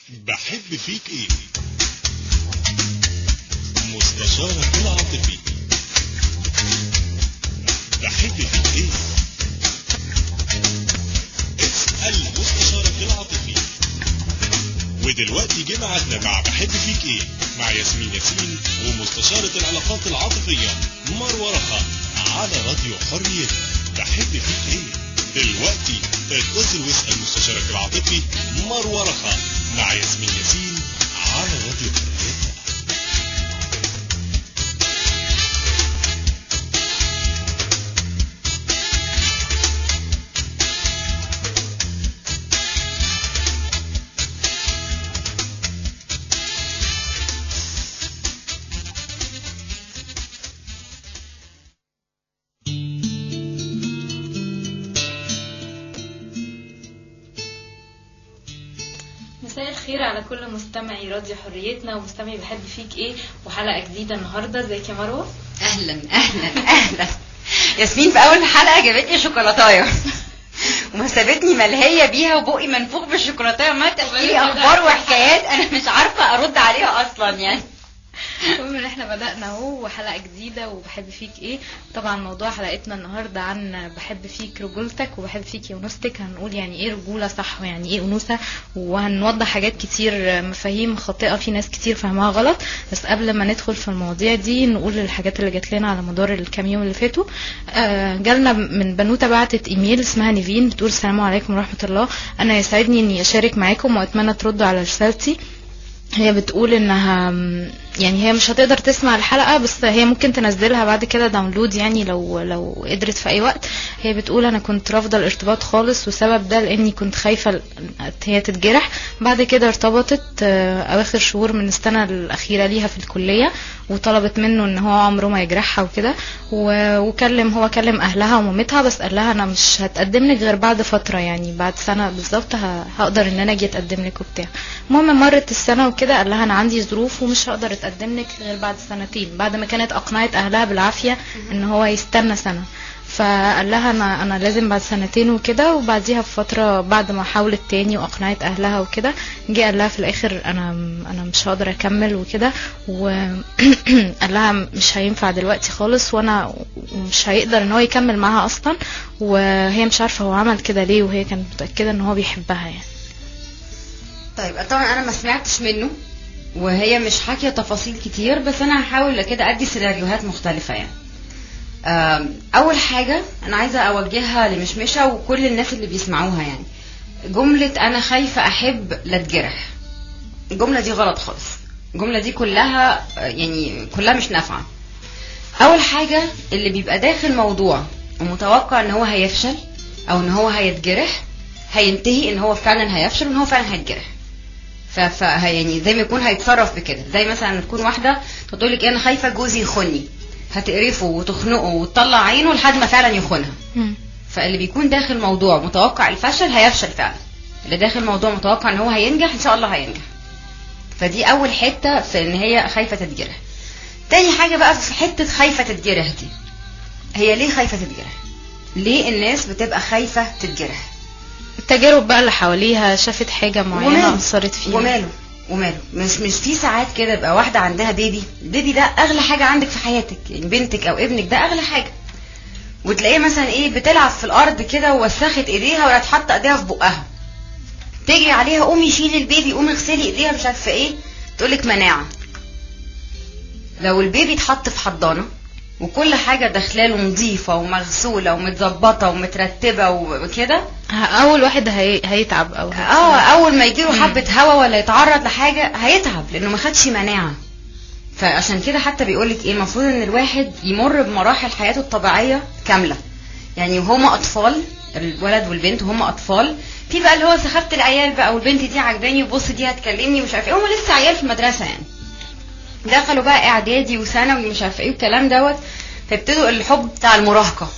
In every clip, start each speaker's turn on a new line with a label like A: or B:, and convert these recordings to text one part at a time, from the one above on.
A: بحب فيك ايه مستشارك العاطفي بحب فيك ايه اسأل مستشارك العاطفي ودلوقتي جه ميعادنا مع بحب فيك ايه مع ياسمين ياسين ومستشارة العلاقات العاطفية مروة رخا على راديو حرية بحب فيك ايه دلوقتي اتصل واسأل مستشارك العاطفي مروة رخا مع ياسمين ياسين على راديو حرية
B: مساء الخير على كل مستمعي راديو حريتنا ومستمعي بحب فيك ايه وحلقه جديده النهارده ازيك يا مروه
C: اهلا اهلا اهلا ياسمين في اول حلقه جابت لي شوكولاتايه وما سابتني ملهيه بيها وبقي منفوخ بالشوكولاتايه ما تحكي لي اخبار وحكايات انا مش عارفه ارد عليها اصلا يعني
B: المهم ان احنا بدأنا اهو وحلقة جديدة وبحب فيك ايه طبعا موضوع حلقتنا النهاردة عن بحب فيك رجولتك وبحب فيك انوثتك هنقول يعني ايه رجولة صح ويعني ايه انوثة وهنوضح حاجات كتير مفاهيم خاطئة في ناس كتير فاهمها غلط بس قبل ما ندخل في المواضيع دي نقول الحاجات اللي جات لنا على مدار الكام يوم اللي فاتوا آه، جالنا من بنوتة بعتت ايميل اسمها نيفين بتقول السلام عليكم ورحمة الله انا يسعدني اني اشارك معاكم واتمنى تردوا على رسالتي هي بتقول انها يعني هي مش هتقدر تسمع الحلقة بس هي ممكن تنزلها بعد كده داونلود يعني لو لو قدرت في اي وقت هي بتقول انا كنت رافضة الارتباط خالص وسبب ده لاني كنت خايفة ال- هي تتجرح بعد كده ارتبطت آه، اواخر شهور من السنة الاخيرة ليها في الكلية وطلبت منه ان هو عمره ما يجرحها وكده و- وكلم هو كلم اهلها ومامتها بس قال لها انا مش هتقدم لك غير بعد فترة يعني بعد سنة بالظبط ه- هقدر ان انا اجي اتقدم لك وبتاع المهم مرت السنة وكده قال لها انا عندي ظروف ومش هقدر اتقدم لك غير بعد سنتين بعد ما كانت اقنعت اهلها بالعافية ان هو يستنى سنة فقال لها انا انا لازم بعد سنتين وكده وبعديها بفتره بعد ما حاولت تاني واقنعت اهلها وكده جه قال لها في الاخر انا انا مش هقدر اكمل وكده وقال لها مش هينفع دلوقتي خالص وانا ومش هيقدر ان هو يكمل معاها اصلا وهي مش عارفه هو عمل كده ليه وهي كانت متاكده ان هو بيحبها يعني
C: طيب طبعا انا ما سمعتش منه وهي مش حاكيه تفاصيل كتير بس انا هحاول كده ادي سيناريوهات مختلفه يعني آم، اول حاجه انا عايزه اوجهها لمشمشه وكل الناس اللي بيسمعوها يعني جمله انا خايفه احب لا اتجرح الجمله دي غلط خالص الجمله دي كلها آه، يعني كلها مش نافعه اول حاجه اللي بيبقى داخل موضوع ومتوقع ان هو هيفشل او ان هو هيتجرح هينتهي ان هو فعلا هيفشل وان هو فعلا هيتجرح ف ف- يعني زي ما يكون هيتصرف بكده زي مثلا تكون واحده تقول لك انا خايفه جوزي يخوني هتقرفه وتخنقه وتطلع عينه لحد ما فعلا يخونها فاللي بيكون داخل موضوع متوقع الفشل هيفشل فعلا اللي داخل موضوع متوقع ان هو هينجح ان شاء الله هينجح فدي اول حته في ان هي خايفه تتجرح تاني حاجه بقى في حته خايفه تتجرح دي هي ليه خايفه تتجرح ليه الناس بتبقى خايفه تتجرح
B: التجارب بقى اللي حواليها شافت حاجه معينه
C: وماله؟
B: اثرت فيها
C: وماله وماله مش مش في ساعات كده يبقى واحده عندها بيبي البيبي ده اغلى حاجه عندك في حياتك يعني بنتك او ابنك ده اغلى حاجه وتلاقيه مثلا ايه بتلعب في الارض كده ووسخت ايديها وراحت حاطه ايديها في بقها تجري عليها قومي شيلي البيبي قومي اغسلي ايديها مش عارفه ايه تقولك مناعه لو البيبي اتحط في حضانه وكل حاجه داخلاله نظيفه ومغسوله ومتظبطه ومترتبه وكده
B: اول واحد هي... هيتعب او
C: اه اول ما يجيله
B: مم.
C: حبه هوا ولا يتعرض لحاجه هيتعب لانه ما خدش مناعه فعشان كده حتى بيقولك ايه المفروض ان الواحد يمر بمراحل حياته الطبيعيه كامله يعني وهما اطفال الولد والبنت وهما اطفال في بقى اللي هو سخافه العيال بقى والبنت دي عجباني وبص دي هتكلمني ومش عارفه ايه هما لسه عيال في المدرسه يعني دخلوا بقى اعدادي وثانوي ومش عارفه ايه والكلام دوت فابتدوا الحب بتاع المراهقه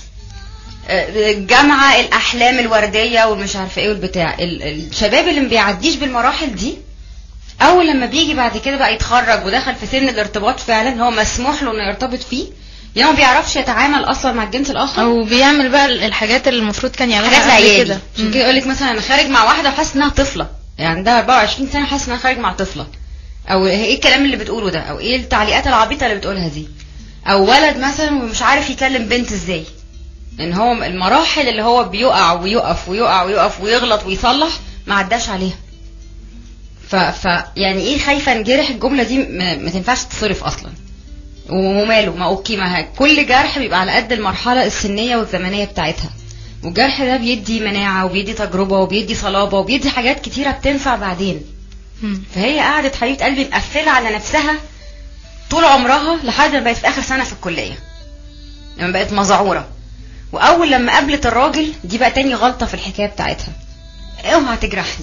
C: الجامعه الاحلام الورديه والمش عارفه ايه والبتاع ال- الشباب اللي ما بيعديش بالمراحل دي اول لما بيجي بعد كده بقى يتخرج ودخل في سن الارتباط فعلا هو مسموح له انه يرتبط فيه يا ما بيعرفش يتعامل اصلا مع الجنس الاخر
B: او بيعمل بقى الحاجات اللي المفروض كان
C: حاجات
B: يعملها قبل
C: العيال
B: كده
C: عشان كده يقول لك مثلا انا خارج مع واحده وحاسس انها طفله هي عندها 24 سنه حاسه انها خارج مع طفله او هي ايه الكلام اللي بتقوله ده او ايه التعليقات العبيطه اللي بتقولها دي او ولد مثلا ومش عارف يكلم بنت ازاي ان هو المراحل اللي هو بيقع ويقف ويقع ويقف ويغلط ويصلح ما عداش عليها ف, ف يعني ايه خايفه انجرح الجمله دي ما, ما تنفعش تتصرف اصلا وماله ما اوكي ما هي- كل جرح بيبقى على قد المرحله السنيه والزمنيه بتاعتها والجرح ده بيدي مناعه وبيدي تجربه وبيدي صلابه وبيدي حاجات كتيره بتنفع بعدين
B: مم.
C: فهي قعدت حبيبه قلبي مقفله على نفسها طول عمرها لحد ما بقت في اخر سنه في الكليه لما بقت مذعوره واول لما قابلت الراجل دي بقى تاني غلطه في الحكايه بتاعتها اوعى تجرحني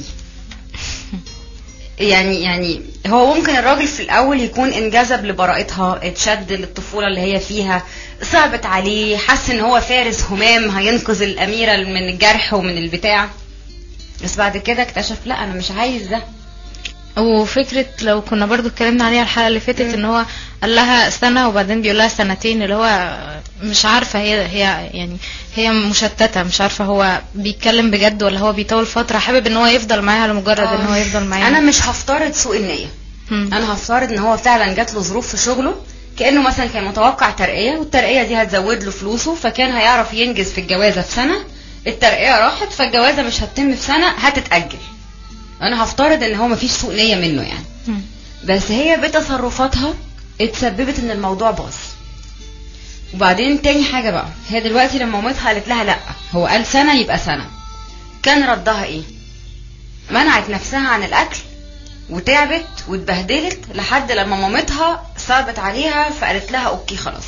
C: يعني يعني هو ممكن الراجل في الاول يكون انجذب لبراءتها اتشد للطفوله اللي هي فيها صعبت عليه حس ان هو فارس همام هينقذ الاميره من الجرح ومن البتاع بس بعد كده اكتشف لا انا مش عايز ده
B: وفكرة لو كنا برضو اتكلمنا عليها الحلقة اللي فاتت
C: مم.
B: ان هو قال لها سنة وبعدين بيقول لها سنتين اللي هو مش عارفة هي هي يعني هي مشتتة مش عارفة هو بيتكلم بجد ولا هو بيطول فترة حابب ان هو يفضل معاها لمجرد ان هو يفضل معاها
C: انا مش هفترض سوء النيه
B: مم.
C: انا هفترض ان هو فعلا جات له ظروف في شغله كانه مثلا كان متوقع ترقيه والترقيه دي هتزود له فلوسه فكان هيعرف ينجز في الجوازه في سنه الترقيه راحت فالجوازه مش هتتم في سنه هتتاجل انا هفترض ان هو مفيش سوء نيه منه يعني
B: مم.
C: بس هي بتصرفاتها اتسببت ان الموضوع باظ وبعدين تاني حاجة بقى هي دلوقتي لما مامتها قالت لها لا هو قال سنة يبقى سنة كان ردها ايه منعت نفسها عن الاكل وتعبت واتبهدلت لحد لما مامتها صعبت عليها فقالت لها اوكي خلاص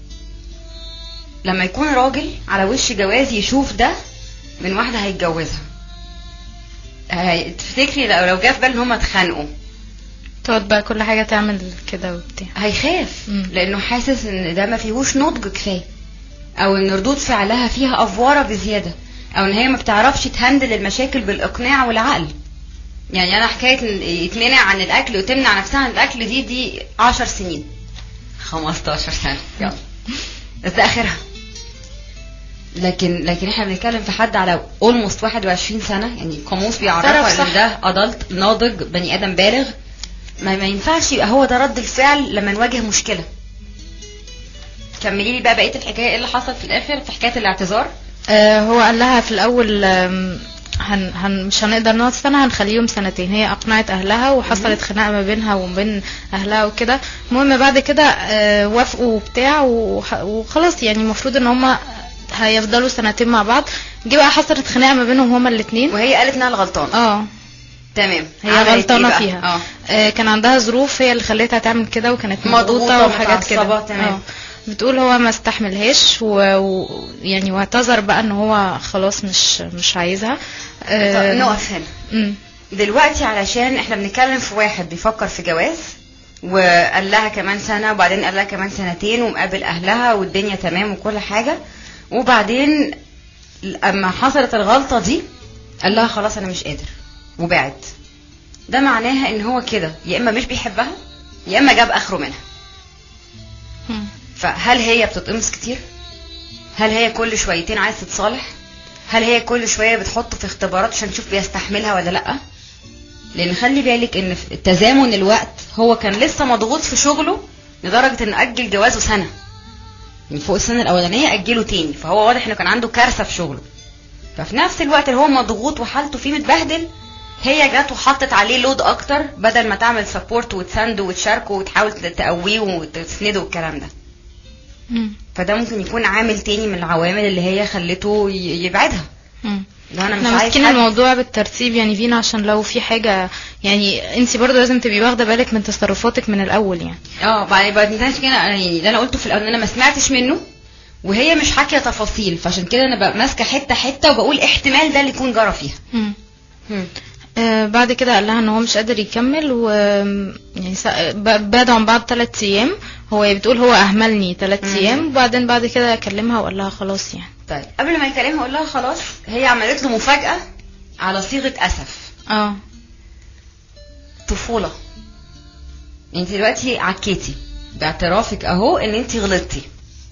C: لما يكون راجل على وش جواز يشوف ده من واحدة هيتجوزها هي- تفتكري لو لو جه في باله ان هما اتخانقوا
B: تقعد بقى كل حاجة تعمل كده وبتاع
C: هيخاف
B: مم.
C: لانه حاسس ان ده ما فيهوش نضج كفايه او ان ردود فعلها فيها افوره بزياده او ان هي ما بتعرفش تهندل المشاكل بالاقناع والعقل يعني انا حكايه ان يتمنع عن الاكل وتمنع نفسها عن الاكل دي دي 10 سنين 15 سنه يلا بس ده اخرها لكن لكن احنا بنتكلم في حد على اولموست 21 سنه يعني القاموس بيعرفها
B: اعترف
C: ان
B: صح.
C: ده ادلت ناضج بني ادم بالغ ما, ما ينفعش يبقى هو ده رد الفعل لما نواجه مشكله كملي لي بقى بقيه الحكايه ايه اللي حصل في الاخر في حكايه الاعتذار
B: آه هو قال لها في الاول آم، هن هن مش هنقدر نقعد سنة هنخليهم سنتين هي اقنعت اهلها وحصلت خناقة ما بينها وبين اهلها وكده المهم بعد كده آه وافقوا وبتاع وح- وخلاص يعني المفروض ان هما هيفضلوا سنتين مع بعض جه بقى حصلت خناقة ما بينهم هما الاتنين
C: وهي قالت انها الغلطانه
B: اه
C: تمام
B: هي
C: عملت إيه
B: غلطانة
C: بقى؟
B: فيها
C: اه
B: آه كان عندها ظروف هي اللي خلتها تعمل كده وكانت
C: مضغوطة
B: مضغوطة وحاجات كده
C: ومتعصبة، تمام.
B: آه. بتقول هو ما استحملهاش ويعني و... يعني واعتذر بقى ان هو خلاص مش مش عايزها
C: طب
B: آه
C: نقف هنا
B: مم.
C: دلوقتي علشان احنا بنتكلم في واحد بيفكر في جواز وقال لها كمان سنة وبعدين قال لها كمان سنتين ومقابل أهلها والدنيا تمام وكل حاجة وبعدين لما حصلت الغلطة دي قال لها خلاص أنا مش قادر وبعد ده معناها إن هو كده يا إما مش بيحبها يا إما جاب آخره منها
B: مم.
C: فهل هي بتتقمص كتير؟ هل هي كل شويتين عايز تتصالح؟ هل هي كل شويه بتحطه في اختبارات عشان تشوف بيستحملها ولا لا؟ لان خلي بالك ان في تزامن الوقت هو كان لسه مضغوط في شغله لدرجه انه اجل جوازه سنه. يعني فوق السنه الاولانيه اجله تاني فهو واضح انه كان عنده كارثه في شغله. ففي نفس الوقت اللي هو مضغوط وحالته فيه متبهدل هي جت وحطت عليه لود اكتر بدل ما تعمل سبورت وتسنده وتشاركه وتحاول تقويه وتسنده والكلام ده.
B: مم.
C: فده ممكن يكون عامل تاني من العوامل اللي هي خلته ي- يبعدها
B: مم.
C: لو انا مش
B: احنا
C: عايز
B: ماسكين
C: حد
B: الموضوع بالترتيب يعني فينا عشان لو في حاجة يعني انت برضو لازم تبقي واخدة بالك من تصرفاتك من الاول يعني
C: اه بعد بعد ما كده يعني اللي انا قلته في الاول ان انا ما سمعتش منه وهي مش حاكيه تفاصيل فعشان كده انا بقى ماسكه حته حته وبقول احتمال ده اللي يكون جرى فيها
B: مم. آه بعد كده قال لها ان هو مش قادر يكمل و يعني سا- ب- بعدوا عن بعض ثلاث ايام هو بتقول هو اهملني ثلاث
C: مم.
B: ايام وبعدين بعد كده كلمها وقال لها خلاص يعني
C: طيب قبل ما يكلمها اقول لها خلاص هي عملت له مفاجاه على صيغه اسف
B: اه
C: طفوله انت دلوقتي عكيتي باعترافك اهو ان انت غلطتي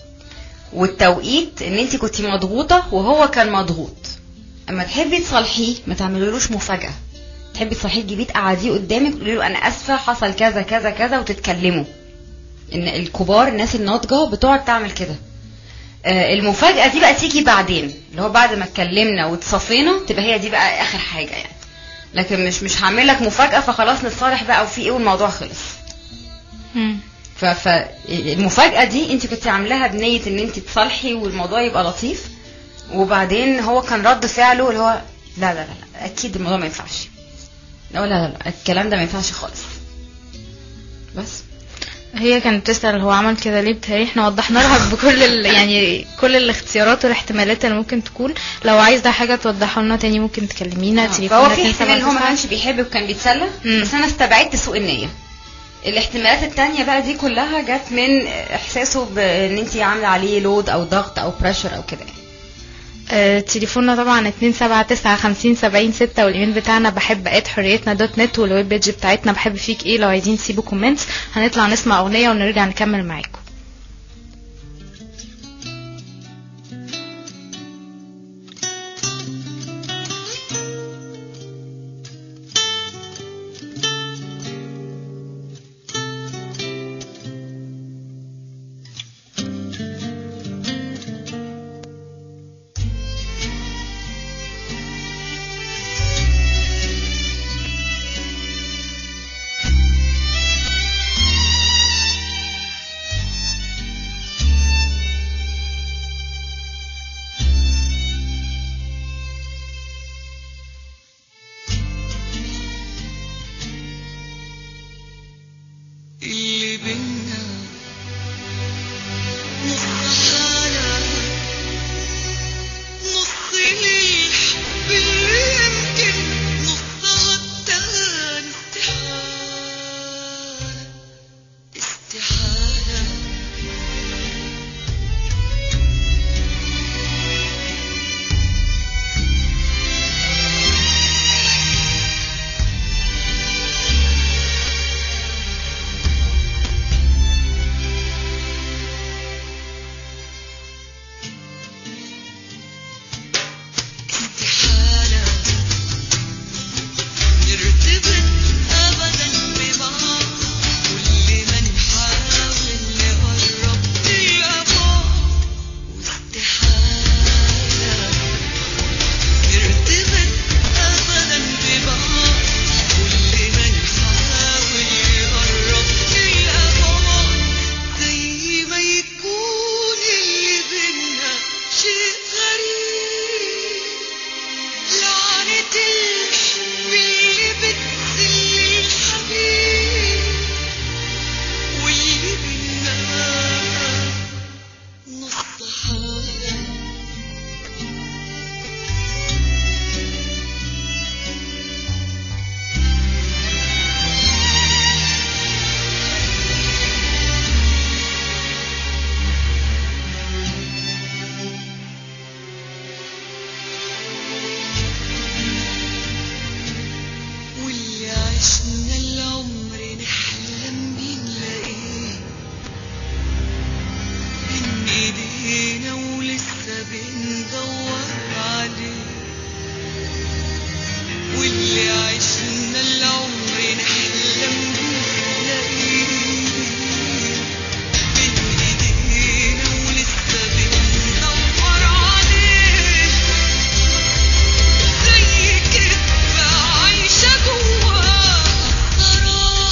C: والتوقيت ان انت كنتي مضغوطه وهو كان مضغوط اما تحبي تصالحيه ما تعملولوش مفاجاه تحبي تصحيه تجيبيه تقعديه قدامك تقولي له انا اسفه حصل كذا كذا كذا وتتكلموا ان الكبار الناس الناضجه بتقعد تعمل كده آه، المفاجاه دي بقى تيجي بعدين اللي هو بعد ما اتكلمنا واتصفينا تبقى هي دي بقى اخر حاجه يعني لكن مش مش هعمل لك مفاجاه فخلاص نتصالح بقى وفي ايه والموضوع خلص
B: مم.
C: ف- فالمفاجأة دي انت كنت عاملاها بنية ان انت تصالحي والموضوع يبقى لطيف وبعدين هو كان رد فعله اللي هو لا لا لا, لا اكيد الموضوع ما ينفعش لا لا لا لا، الكلام ده ما ينفعش خالص بس
B: هي كانت بتسأل هو عمل كده ليه بتهيألي احنا وضحنا لها بكل ال... يعني كل الاختيارات والاحتمالات اللي ممكن تكون لو عايزة حاجة توضحها لنا تاني ممكن تكلمينا
C: آه،
B: تليفوننا
C: فهو في احتمال هو ما
B: 279.
C: كانش بيحب وكان بيتسلى
B: مم.
C: بس انا استبعدت سوء النية الاحتمالات التانية بقى دي كلها جت من احساسه بان انت عاملة عليه لود او ضغط او بريشر او كده يعني
B: آه، تليفوننا طبعا 279 50 70 6 والايميل بتاعنا بحب ات حريتنا دوت نت والويب بيج بتاعتنا بحب فيك ايه لو عايزين تسيبوا كومنتس هنطلع نسمع اغنية ونرجع نكمل معاكم
D: اللي بينا نص حالة نص للحب اللي يمكن نصها التاني استحالة استحالة استحالة نرتبط أبدا ببعض كل ما نحاول نقرب نلقى بعض واستحالة نرتبط أبدا ببعض كل ما نحاول نقرب نلقى بعض زي ما يكون اللي بينا شيء غريب لعنة الحب اللي بتذل الحبيب واللي بينا نص حالة واللي عشنا العمر نحلم بيه نلاقيه بين ايدينا ولسه بندور عليه واللي عشنا العمر نحلم بيه نلاقيه بين ايدينا ولسه بندور عليه زي كدبة عايشة جواها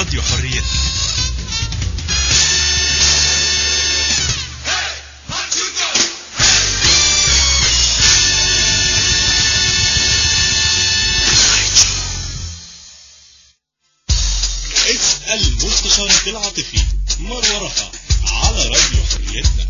A: راديو حريتنا اسأل مستشارك العاطفي مروة رخا على راديو حريتنا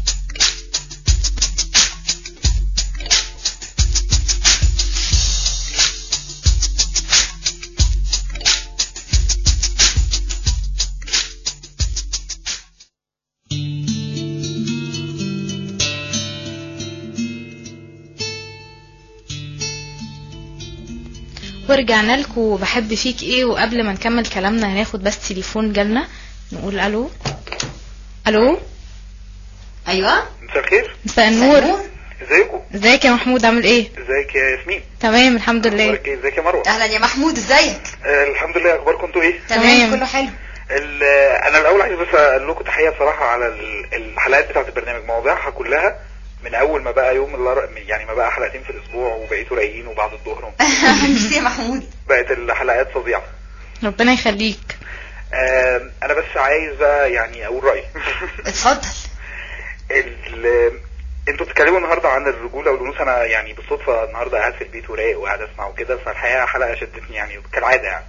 B: ورجعنا لكم بحب فيك ايه وقبل ما نكمل كلامنا هناخد بس تليفون جالنا نقول الو الو
C: ايوه
E: مساء الخير
B: مساء النور
E: ازيكم
B: ازيك يا محمود عامل ايه
E: ازيك يا ياسمين
B: تمام الحمد لله
E: اخبارك ايه ازيك يا مروه
C: اهلا يا محمود ازيك
E: آه الحمد لله اخباركم انتوا ايه
B: تمام.
C: تمام كله حلو
E: ال- آه، انا الاول عايز بس اقول لكم تحيه بصراحه على ال- الحلقات بتاعه البرنامج مواضيعها كلها من اول ما بقى يوم الأر- يعني ما بقى حلقتين في الاسبوع وبقيتوا رايقين وبعد الظهر
C: ميرسي يا محمود
E: بقت الحلقات فظيعه
B: ربنا يخليك
E: آه انا بس عايز بقى يعني اقول رايي
C: اتفضل
E: ال- انتوا بتتكلموا النهارده عن الرجوله والانوثه انا يعني بالصدفه النهارده قاعد في البيت ورايق وقاعد اسمع وكده فالحقيقه حلقه شدتني يعني كالعاده يعني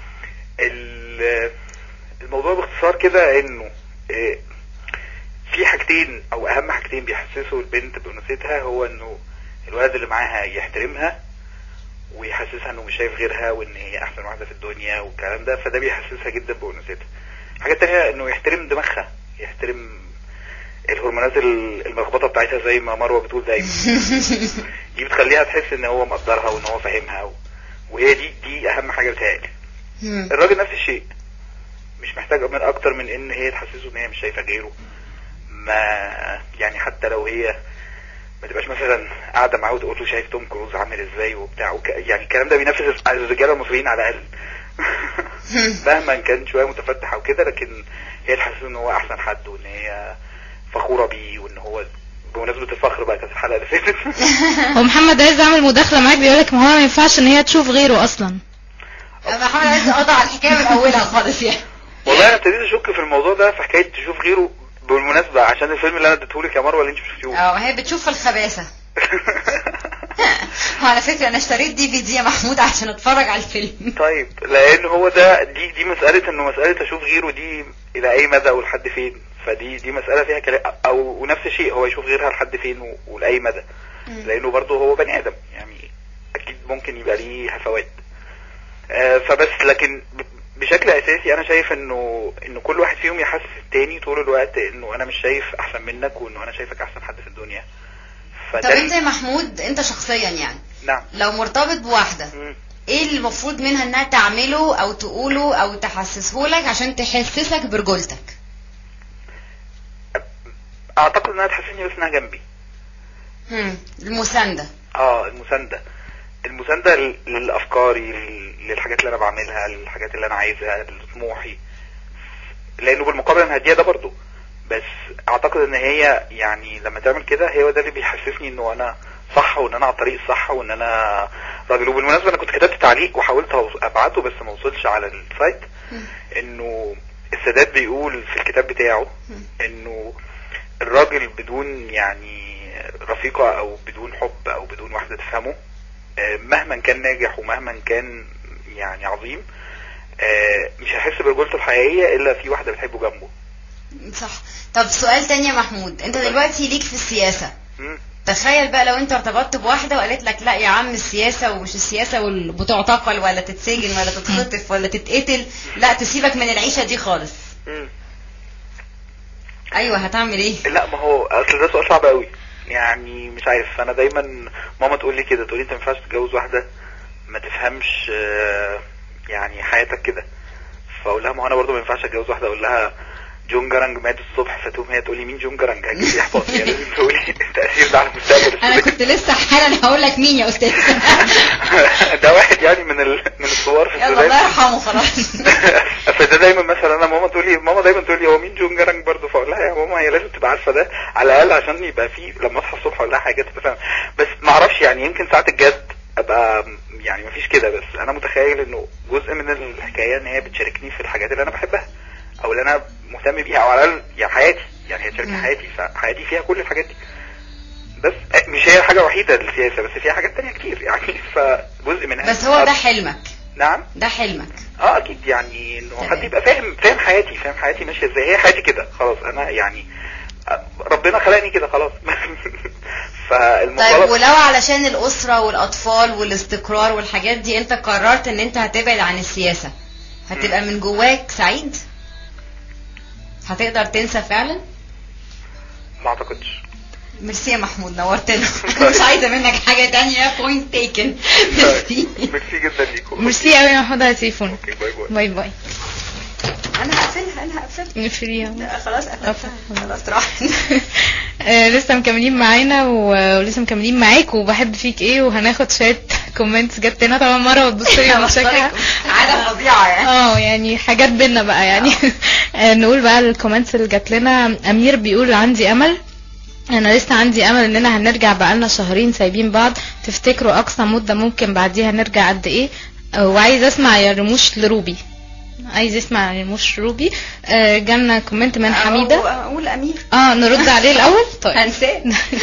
E: ال- الموضوع باختصار كده انه اه، في حاجتين او اهم حاجتين بيحسسوا البنت بانوثتها هو انه الولد اللي معاها يحترمها ويحسسها انه مش شايف غيرها وان هي احسن واحده في الدنيا والكلام ده فده بيحسسها جدا بانوثتها الحاجه التانية انه يحترم دماغها يحترم الهرمونات ال- الملخبطه بتاعتها زي ما مروه بتقول دايما دي بتخليها تحس ان هو مقدرها وان هو فاهمها و... وهي دي دي اهم حاجه بتهيألي
C: مم.
E: الراجل نفس الشيء مش محتاج من اكتر من ان هي تحسسه ان هي مش شايفه غيره ما يعني حتى لو هي ما تبقاش مثلا قاعده معاه وتقول له شايف توم كروز عامل ازاي وبتاع وك... يعني الكلام ده بينفذ على الرجاله المصريين على الاقل مهما كان شويه متفتح او كده لكن هي تحسسه ان هو احسن حد وان هي فخوره بيه وان هو بمناسبه الفخر بقى كانت الحلقه اللي فاتت
B: هو محمد عايز اعمل مداخله معاك بيقولك ما هو ما ينفعش ان هي تشوف غيره اصلا
C: محمد عايز اقطع الحكايه من اولها خالص يعني
E: والله انا ابتديت اشك في الموضوع ده في حكايه تشوف غيره بالمناسبه عشان الفيلم اللي انا اديتهولك يا مروه اللي انت مش شفتيهوش
C: اه هي بتشوف الخباثه وعلى فكره انا اشتريت دي في دي يا محمود عشان اتفرج على الفيلم
E: طيب لان هو ده دي دي مساله انه مساله اشوف غيره دي الى اي مدى ولحد فين فدي دي مساله فيها كلام او ونفس الشيء هو يشوف غيرها لحد فين و- ولاي مدى لانه برضه هو بني ادم يعني اكيد ممكن يبقى ليه هفوات آه، فبس لكن ب- بشكل اساسي انا شايف انه انه كل واحد فيهم يحسس التاني طول الوقت انه انا مش شايف احسن منك وانه انا شايفك احسن حد في الدنيا
C: طب
E: فده
C: انت يا محمود انت شخصيا يعني
E: نعم
C: لو مرتبط بواحده
E: مم.
C: ايه اللي المفروض منها انها تعمله او تقوله او تحسسه لك عشان تحسسك برجولتك
E: اعتقد انها تحسسني بس انها جنبي
C: هم. المسانده
E: اه المساندة المساندة ل- لأفكاري ل- للحاجات اللي أنا بعملها للحاجات اللي أنا عايزها لطموحي لأنه بالمقابل أنا هديها ده برضه بس أعتقد إن هي يعني لما تعمل كده هو ده اللي بيحسسني إنه أنا صح وإن أنا على الطريق الصح وإن أنا راجل وبالمناسبة أنا كنت كتبت تعليق وحاولت أوص- أبعته بس ما وصلش على السايت إنه السادات بيقول في الكتاب بتاعه إنه الراجل بدون يعني رفيقة او بدون حب او بدون واحدة تفهمه آه، مهما كان ناجح ومهما كان يعني عظيم آه، مش هيحس برجولته الحقيقية الا في واحدة بتحبه جنبه
C: صح طب سؤال تاني يا محمود انت دلوقتي ليك في السياسه
E: مم.
C: تخيل بقى لو انت ارتبطت بواحده وقالت لك لا يا عم السياسه ومش السياسه وتعتقل ولا تتسجن ولا تتخطف ولا تتقتل لا تسيبك من العيشه دي خالص
E: مم.
C: ايوه هتعمل ايه
E: لا ما هو اصل ده سؤال صعب قوي يعني مش عارف انا دايما ماما تقول لي كده تقول لي انت ما ينفعش تتجوز واحده ما تفهمش آه، يعني حياتك كده فاقول لها ما هو انا برضه ما ينفعش اتجوز واحده اقول لها جون جرانج مات الصبح فتقوم هي تقول لي مين جون جرانج هجيب لي احباط يعني لازم تقول لي التاثير ده على المستقبل
C: انا كنت لسه حالا هقول لك مين يا استاذ
E: ده واحد يعني من ال... من الصور في
C: يلا
E: السودان
C: الله يرحمه خلاص
E: فده دايما مثلا انا ماما تقول لي ماما دايما تقول لي هو مين جون جرانج برضه فاقول لها يا ماما هي لازم تبقى عارفه ده على الاقل عشان يبقى في لما اصحى الصبح اقول لها حاجات تبقى فاهمه بس ما اعرفش يعني يمكن ساعه الجد ابقى يعني مفيش كده بس انا متخيل انه جزء من الحكايه ان هي بتشاركني في الحاجات اللي انا بحبها او اللي انا مهتم بيها او على الاقل يعني حياتي يعني هي تشاركني
C: مم.
E: حياتي فحياتي فيها كل الحاجات دي بس آه، مش هي الحاجه الوحيده للسياسه بس فيها حاجات تانية كتير يعني فجزء منها
C: بس هو ده حلمك
E: نعم
C: ده حلمك
E: اه اكيد يعني انه
C: تمام.
E: حد يبقى فاهم فاهم حياتي فاهم حياتي ماشيه ازاي هي حياتي كده خلاص انا يعني آه، ربنا خلقني كده خلاص فالمطالب
C: طيب ولو علشان الأسرة والأطفال والاستقرار والحاجات دي أنت قررت إن أنت هتبعد عن السياسة هتبقى من جواك سعيد؟ هتقدر تنسى فعلا؟
E: ما اعتقدش
C: ميرسي يا محمود نورتنا مش عايزة منك حاجة تانية بوينت تيكن ميرسي
E: ميرسي جدا ليكم
B: ميرسي قوي يا محمود على تليفونك
E: اوكي باي باي
B: باي باي
C: أنا هقفلها أنا هقفلها
B: نفريها
C: لا، خلاص قفلتها خلاص راحت
B: آه، لسه مكملين معانا و- ولسه مكملين معاك وبحب فيك ايه وهناخد شويه كومنتس جت لنا طبعا مره بتبص لي ومشاكلها
C: عادة فظيعة يعني
B: اه يعني حاجات بينا بقى يعني آه، نقول بقى الكومنتس اللي جات لنا امير بيقول عندي امل انا لسه عندي امل اننا هنرجع بقالنا شهرين سايبين بعض تفتكروا اقصى مدة ممكن بعديها نرجع قد ايه آه، وعايز اسمع يا رموش لروبي عايز يسمع يا رموش روبي آه، جالنا كومنت من حميدة
C: أقول أمير
B: اه نرد عليه الاول طيب
C: هنساه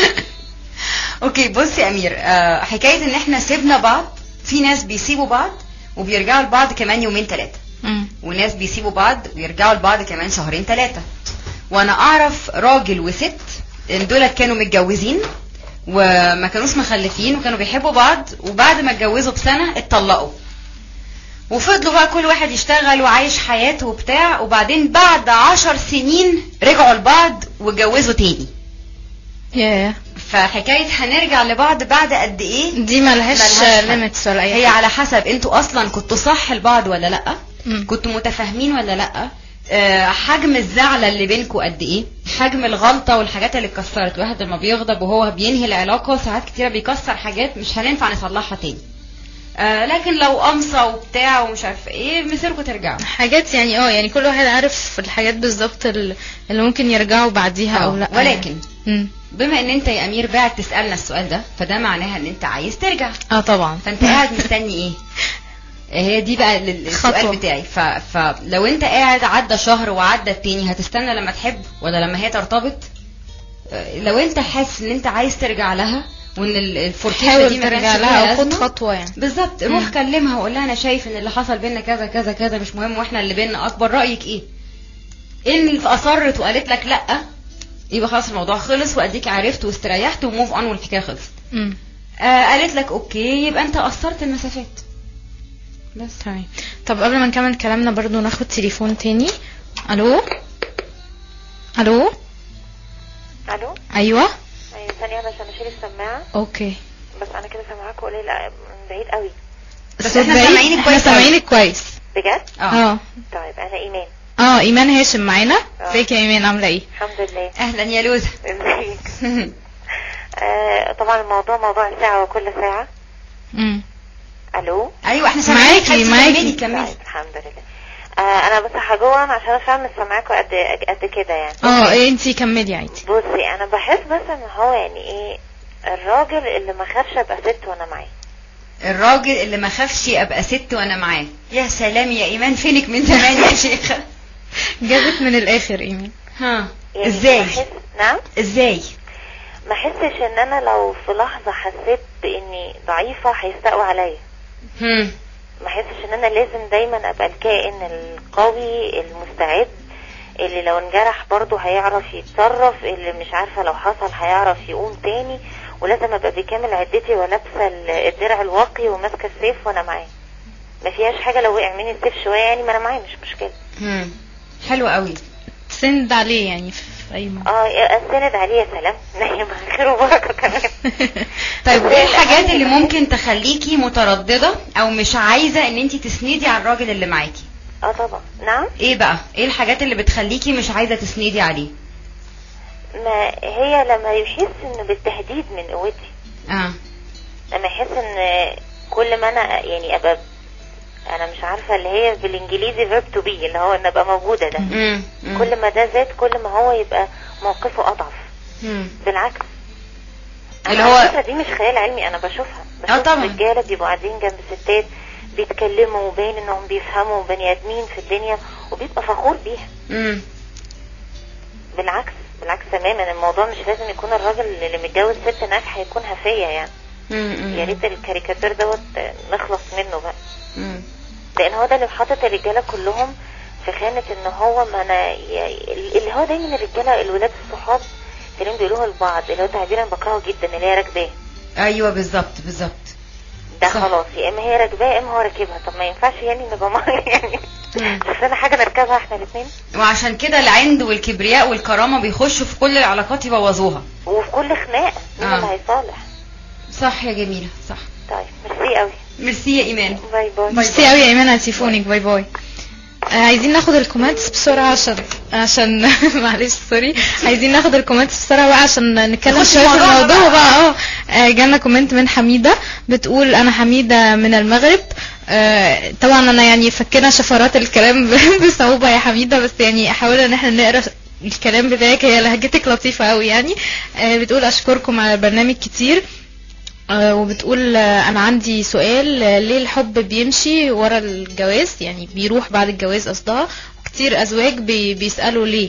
C: اوكي بص يا امير آه، حكايه ان احنا سيبنا بعض في ناس بيسيبوا بعض وبيرجعوا لبعض كمان يومين ثلاثه
B: مم.
C: وناس بيسيبوا بعض ويرجعوا لبعض كمان شهرين ثلاثه وانا اعرف راجل وست إن دولت كانوا متجوزين وما كانوش مخلفين وكانوا بيحبوا بعض وبعد ما اتجوزوا بسنه اتطلقوا وفضلوا بقى كل واحد يشتغل وعايش حياته وبتاع وبعدين بعد عشر سنين رجعوا لبعض واتجوزوا تاني
B: ياه
C: فحكايه هنرجع لبعض بعد قد ايه
B: دي ملهاش
C: ملهاش حل.
B: ليميتس ولا اي
C: هي
B: حاجة.
C: على حسب انتوا اصلا كنتوا صح لبعض ولا لا
B: مم.
C: كنتوا متفاهمين ولا لا آه، حجم الزعلة اللي بينكوا قد ايه حجم الغلطة والحاجات اللي اتكسرت واحد لما بيغضب وهو بينهي العلاقة ساعات كتيرة بيكسر حاجات مش هننفع نصلحها تاني آه لكن لو قمصة وبتاع ومش عارفة ايه مسيركوا ترجعوا
B: حاجات يعني اه يعني كل واحد عارف الحاجات بالظبط ال- اللي ممكن يرجعوا بعديها او
C: آه،
B: لا
C: ولكن
B: مم.
C: بما ان انت يا امير بعد تسألنا السؤال ده فده معناها ان انت عايز ترجع
B: اه طبعا
C: فانت قاعد مستني ايه هي دي بقى ال- السؤال
B: خطوة.
C: بتاعي ف... فلو انت قاعد عدى شهر وعدى التاني هتستنى لما تحب ولا لما هي ترتبط آه، لو انت حاسس ان انت عايز ترجع لها وان ال- الفركشه
B: حاول
C: دي ما
B: ترجع
C: كانش
B: لها
C: فيها
B: او خد
C: أزمة،
B: خطوه يعني
C: بالظبط روح
B: مم.
C: كلمها وقول لها انا شايف ان اللي حصل بينا كذا كذا كذا مش مهم واحنا اللي بينا اكبر رايك ايه ان اصرت وقالت لك لا يبقى خلاص الموضوع خلص واديك عرفت واستريحت وموف اون والحكايه خلصت
B: مم.
C: آه قالت لك اوكي يبقى انت قصرت المسافات بس
B: تمام طب قبل ما نكمل كلامنا برضو ناخد تليفون تاني الو الو
F: الو
B: ايوه
F: أيوة، ثانية بس انا اشيل السماعة
B: اوكي
F: بس انا كده سامعاك قليل من بعيد قوي
C: بس
B: صوت
C: احنا
B: بعيد؟
C: سامعينك
B: احنا
C: كويس أوي.
B: سامعينك كويس
F: بجد
C: اه
B: اه
F: طيب انا ايمان
B: اه ايمان هاشم معانا
F: آه.
B: ازيك يا ايمان عامله ايه
F: الحمد لله
C: اهلا يا لوزة
F: ازيك آه طبعا الموضوع موضوع ساعة وكل ساعة
B: امم
C: الو ايوه احنا سامعينك
B: معاكي-
C: حبيبتي،
B: معاكي.
C: كملي كملي
F: طيب الحمد لله آه انا بس هجوم عشان فعلا مش سامعاكوا قد قد كده يعني
B: اه إيه انتي كملي عادي
F: بصي انا بحس بس ان هو يعني ايه الراجل اللي ما خافش ابقى ست وانا معاه
C: الراجل اللي ما خافش ابقى ست وانا معاه يا سلام يا ايمان فينك من زمان يا شيخه
B: جابت من الاخر ايمان
C: ها
F: يعني
C: ازاي
F: بحس نعم
C: ازاي
F: ما احسش ان انا لو في لحظة حسيت باني ضعيفة هيستقوا عليا
C: هم
F: ما احسش ان انا لازم دايما ابقى الكائن القوي المستعد اللي لو انجرح برضه هيعرف يتصرف اللي مش عارفة لو حصل هيعرف يقوم تاني ولازم ابقى بكامل عدتي ولابسة ال- الدرع الواقي وماسكة السيف وانا معاه ما فيهاش حاجة لو وقع مني السيف شوية يعني ما انا معاه مش مشكلة
C: هم حلو قوي
B: سند عليه يعني في اي موقف
F: اه استند عليه يا سلام نايم خير وبركة كمان
C: طيب
F: بس
C: ايه
F: هي
C: الحاجات
F: الأهم
C: اللي
F: كمان-
C: ممكن تخليكي متردده او مش عايزه ان انت تسندي على الراجل اللي معاكي
F: اه طبعا نعم
C: ايه بقى ايه الحاجات اللي بتخليكي مش عايزه تسندي عليه
F: ما هي لما يحس انه بالتهديد من قوتي
C: اه
F: لما يحس ان كل ما انا يعني ابقى انا مش عارفه اللي هي بالانجليزي verb to be اللي هو ان ابقى موجوده ده
C: مم. مم.
F: كل ما ده زاد كل ما هو يبقى موقفه اضعف
C: مم.
F: بالعكس
C: اللي
F: أنا
C: هو
F: على فكرة دي مش خيال علمي انا بشوفها بشوف
C: طبعاً.
F: رجاله بيبقوا قاعدين جنب ستات بيتكلموا وباين انهم بيفهموا بني ادمين في الدنيا وبيبقى فخور بيها
C: مم.
F: بالعكس بالعكس تماما الموضوع مش لازم يكون الراجل اللي متجوز ست ناجحه يكون هفيه يعني
C: مم.
F: يا ريت الكاريكاتير دوت نخلص منه بقى
C: مم.
F: لان هو ده اللي حاطط الرجاله كلهم في خانه ان هو ما انا ي- اللي هو دايما الرجاله الولاد الصحاب تلاقيهم بيقولوها لبعض اللي هو تعبير انا بكرهه جدا اللي هي راكباه
C: ايوه بالظبط بالظبط
F: ده
C: صح.
F: خلاص يا اما هي راكباه يا اما هو راكبها طب ما ينفعش يعني نبقى مع يعني بس انا حاجه نركبها احنا الاثنين
C: وعشان كده العند والكبرياء والكرامه بيخشوا في كل العلاقات يبوظوها
F: وفي كل خناقه مين
C: آه.
F: اللي هيصالح
C: صح يا جميله صح
F: طيب ميرسي قوي
C: ميرسي يا ايمان
F: باي باي
B: ميرسي قوي يا ايمان على تليفونك باي باي آه، عايزين ناخد الكومنتس بسرعة عشان عشان معلش سوري عايزين ناخد الكومنتس بسرعة بقى عشان نتكلم
C: نخش
B: شوية
C: في
B: في
C: موضوعنا
B: الموضوع
C: بقى.
B: بقى اه آه، جالنا كومنت من حميدة بتقول انا حميدة من المغرب آه، طبعا انا يعني فكنا شفرات الكلام بصعوبة يا حميدة بس يعني احاول ان احنا نقرا الكلام بتاعك هي لهجتك لطيفة قوي يعني آه، بتقول اشكركم على البرنامج كتير آه، وبتقول آه، انا عندي سؤال آه، ليه الحب بيمشي ورا الجواز يعني بيروح بعد الجواز قصدها كتير ازواج بي بيسالوا ليه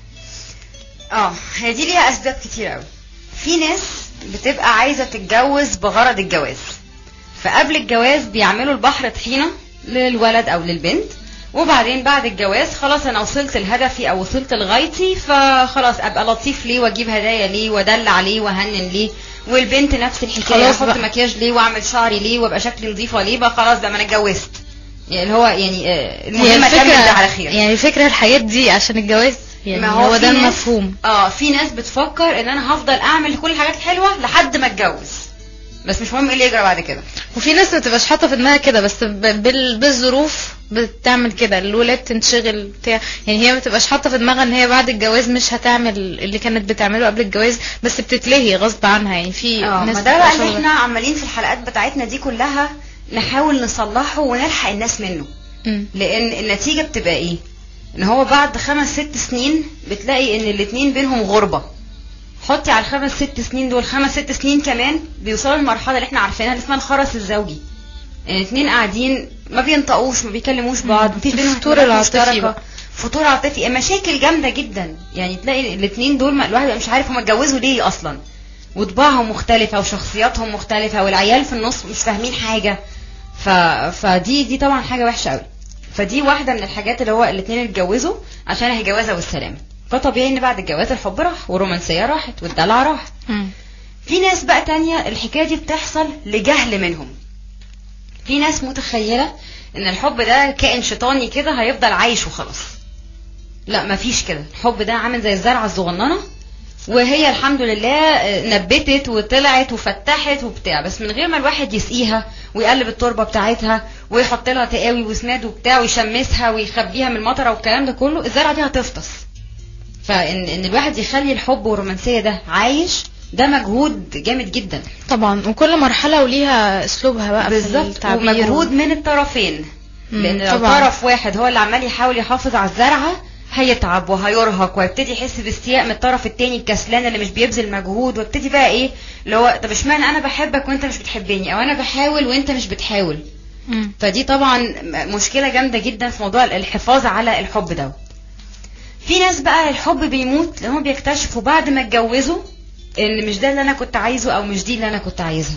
C: اه هي دي ليها اسباب كتير قوي في ناس بتبقى عايزه تتجوز بغرض الجواز فقبل الجواز بيعملوا البحر طحينه للولد او للبنت وبعدين بعد الجواز خلاص انا وصلت لهدفي او وصلت لغايتي فخلاص ابقى لطيف ليه واجيب هدايا ليه وادلع ليه واهنن ليه والبنت نفس الحكايه
B: خلاص
C: احط
B: بقى.
C: مكياج ليه واعمل شعري ليه وابقى شكلي نظيفه ليه بقى خلاص ده ما انا اتجوزت يعني اللي هو يعني آه،
B: هي
C: المهم اكمل ده على خير
B: يعني الفكره الحاجات دي عشان الجواز يعني
C: ما
B: هو,
C: في
B: ده
C: ناس-
B: المفهوم
C: اه في ناس بتفكر ان انا هفضل اعمل كل الحاجات الحلوه لحد ما اتجوز بس مش مهم ايه اللي يجرى بعد كده
B: وفي ناس ما تبقاش حاطه في دماغها كده بس ب- بال- بالظروف بتعمل كده الولاد تنشغل بتاع يعني هي ما تبقاش حاطه في دماغها ان هي بعد الجواز مش هتعمل اللي كانت بتعمله قبل الجواز بس بتتلهي غصب عنها يعني في
C: اه
B: ناس
C: ما ده بقى
B: بتبقى
C: اللي
B: شغلة-
C: احنا عمالين في الحلقات بتاعتنا دي كلها نحاول نصلحه ونلحق الناس منه
B: مم.
C: لان النتيجه بتبقى ايه ان هو بعد خمس ست سنين بتلاقي ان الاتنين بينهم غربه حطي على الخمس ست سنين دول خمس ست سنين كمان بيوصلوا للمرحله اللي احنا عارفينها اللي اسمها الخرس الزوجي يعني اتنين قاعدين ما بينطقوش ما بيكلموش بعض مفيش بينهم
B: الفتور
C: اهتمامات
B: العاطفي
C: مشتركة.
B: بقى.
C: فتور عاطفي مشاكل جامده جدا يعني تلاقي الاتنين دول ما- الواحد بقى مش عارف هما اتجوزوا ليه اصلا وطباعهم مختلفه وشخصياتهم مختلفه والعيال في النص مش فاهمين حاجه ف... فدي دي طبعا حاجه وحشه قوي فدي واحده من الحاجات اللي هو الاتنين اتجوزوا عشان هي جوازه والسلام فطبيعي ان بعد الجواز الحب راح والرومانسيه راحت والدلع راح
B: مم.
C: في ناس بقى تانية الحكاية دي بتحصل لجهل منهم في ناس متخيلة ان الحب ده كائن شيطاني كده هيفضل عايش وخلاص لا مفيش كده الحب ده عامل زي الزرعة الصغننة وهي الحمد لله آه، نبتت وطلعت وفتحت وبتاع بس من غير ما الواحد يسقيها ويقلب التربة بتاعتها ويحط لها تقاوي وسناد وبتاع ويشمسها ويخبيها من المطره والكلام ده كله الزرعة دي هتفطس فان ان الواحد يخلي الحب والرومانسيه ده عايش ده مجهود جامد جدا
B: طبعا وكل مرحله وليها اسلوبها بقى في
C: بالظبط
B: التعبير
C: ومجهود من الطرفين
B: مم،
C: لان لو
B: طبعاً.
C: طرف واحد هو اللي عمال يحاول يحافظ على الزرعه هيتعب وهيرهق ويبتدي يحس باستياء من الطرف التاني الكسلان اللي مش بيبذل مجهود ويبتدي بقى ايه اللي هو طب اشمعنى انا بحبك وانت مش بتحبني او انا بحاول وانت مش بتحاول
B: مم.
C: فدي طبعا م- مشكله جامده جدا في موضوع الحفاظ على الحب ده في ناس بقى الحب بيموت لان هم بيكتشفوا بعد ما اتجوزوا ان مش ده اللي انا كنت عايزه او مش دي اللي انا كنت عايزها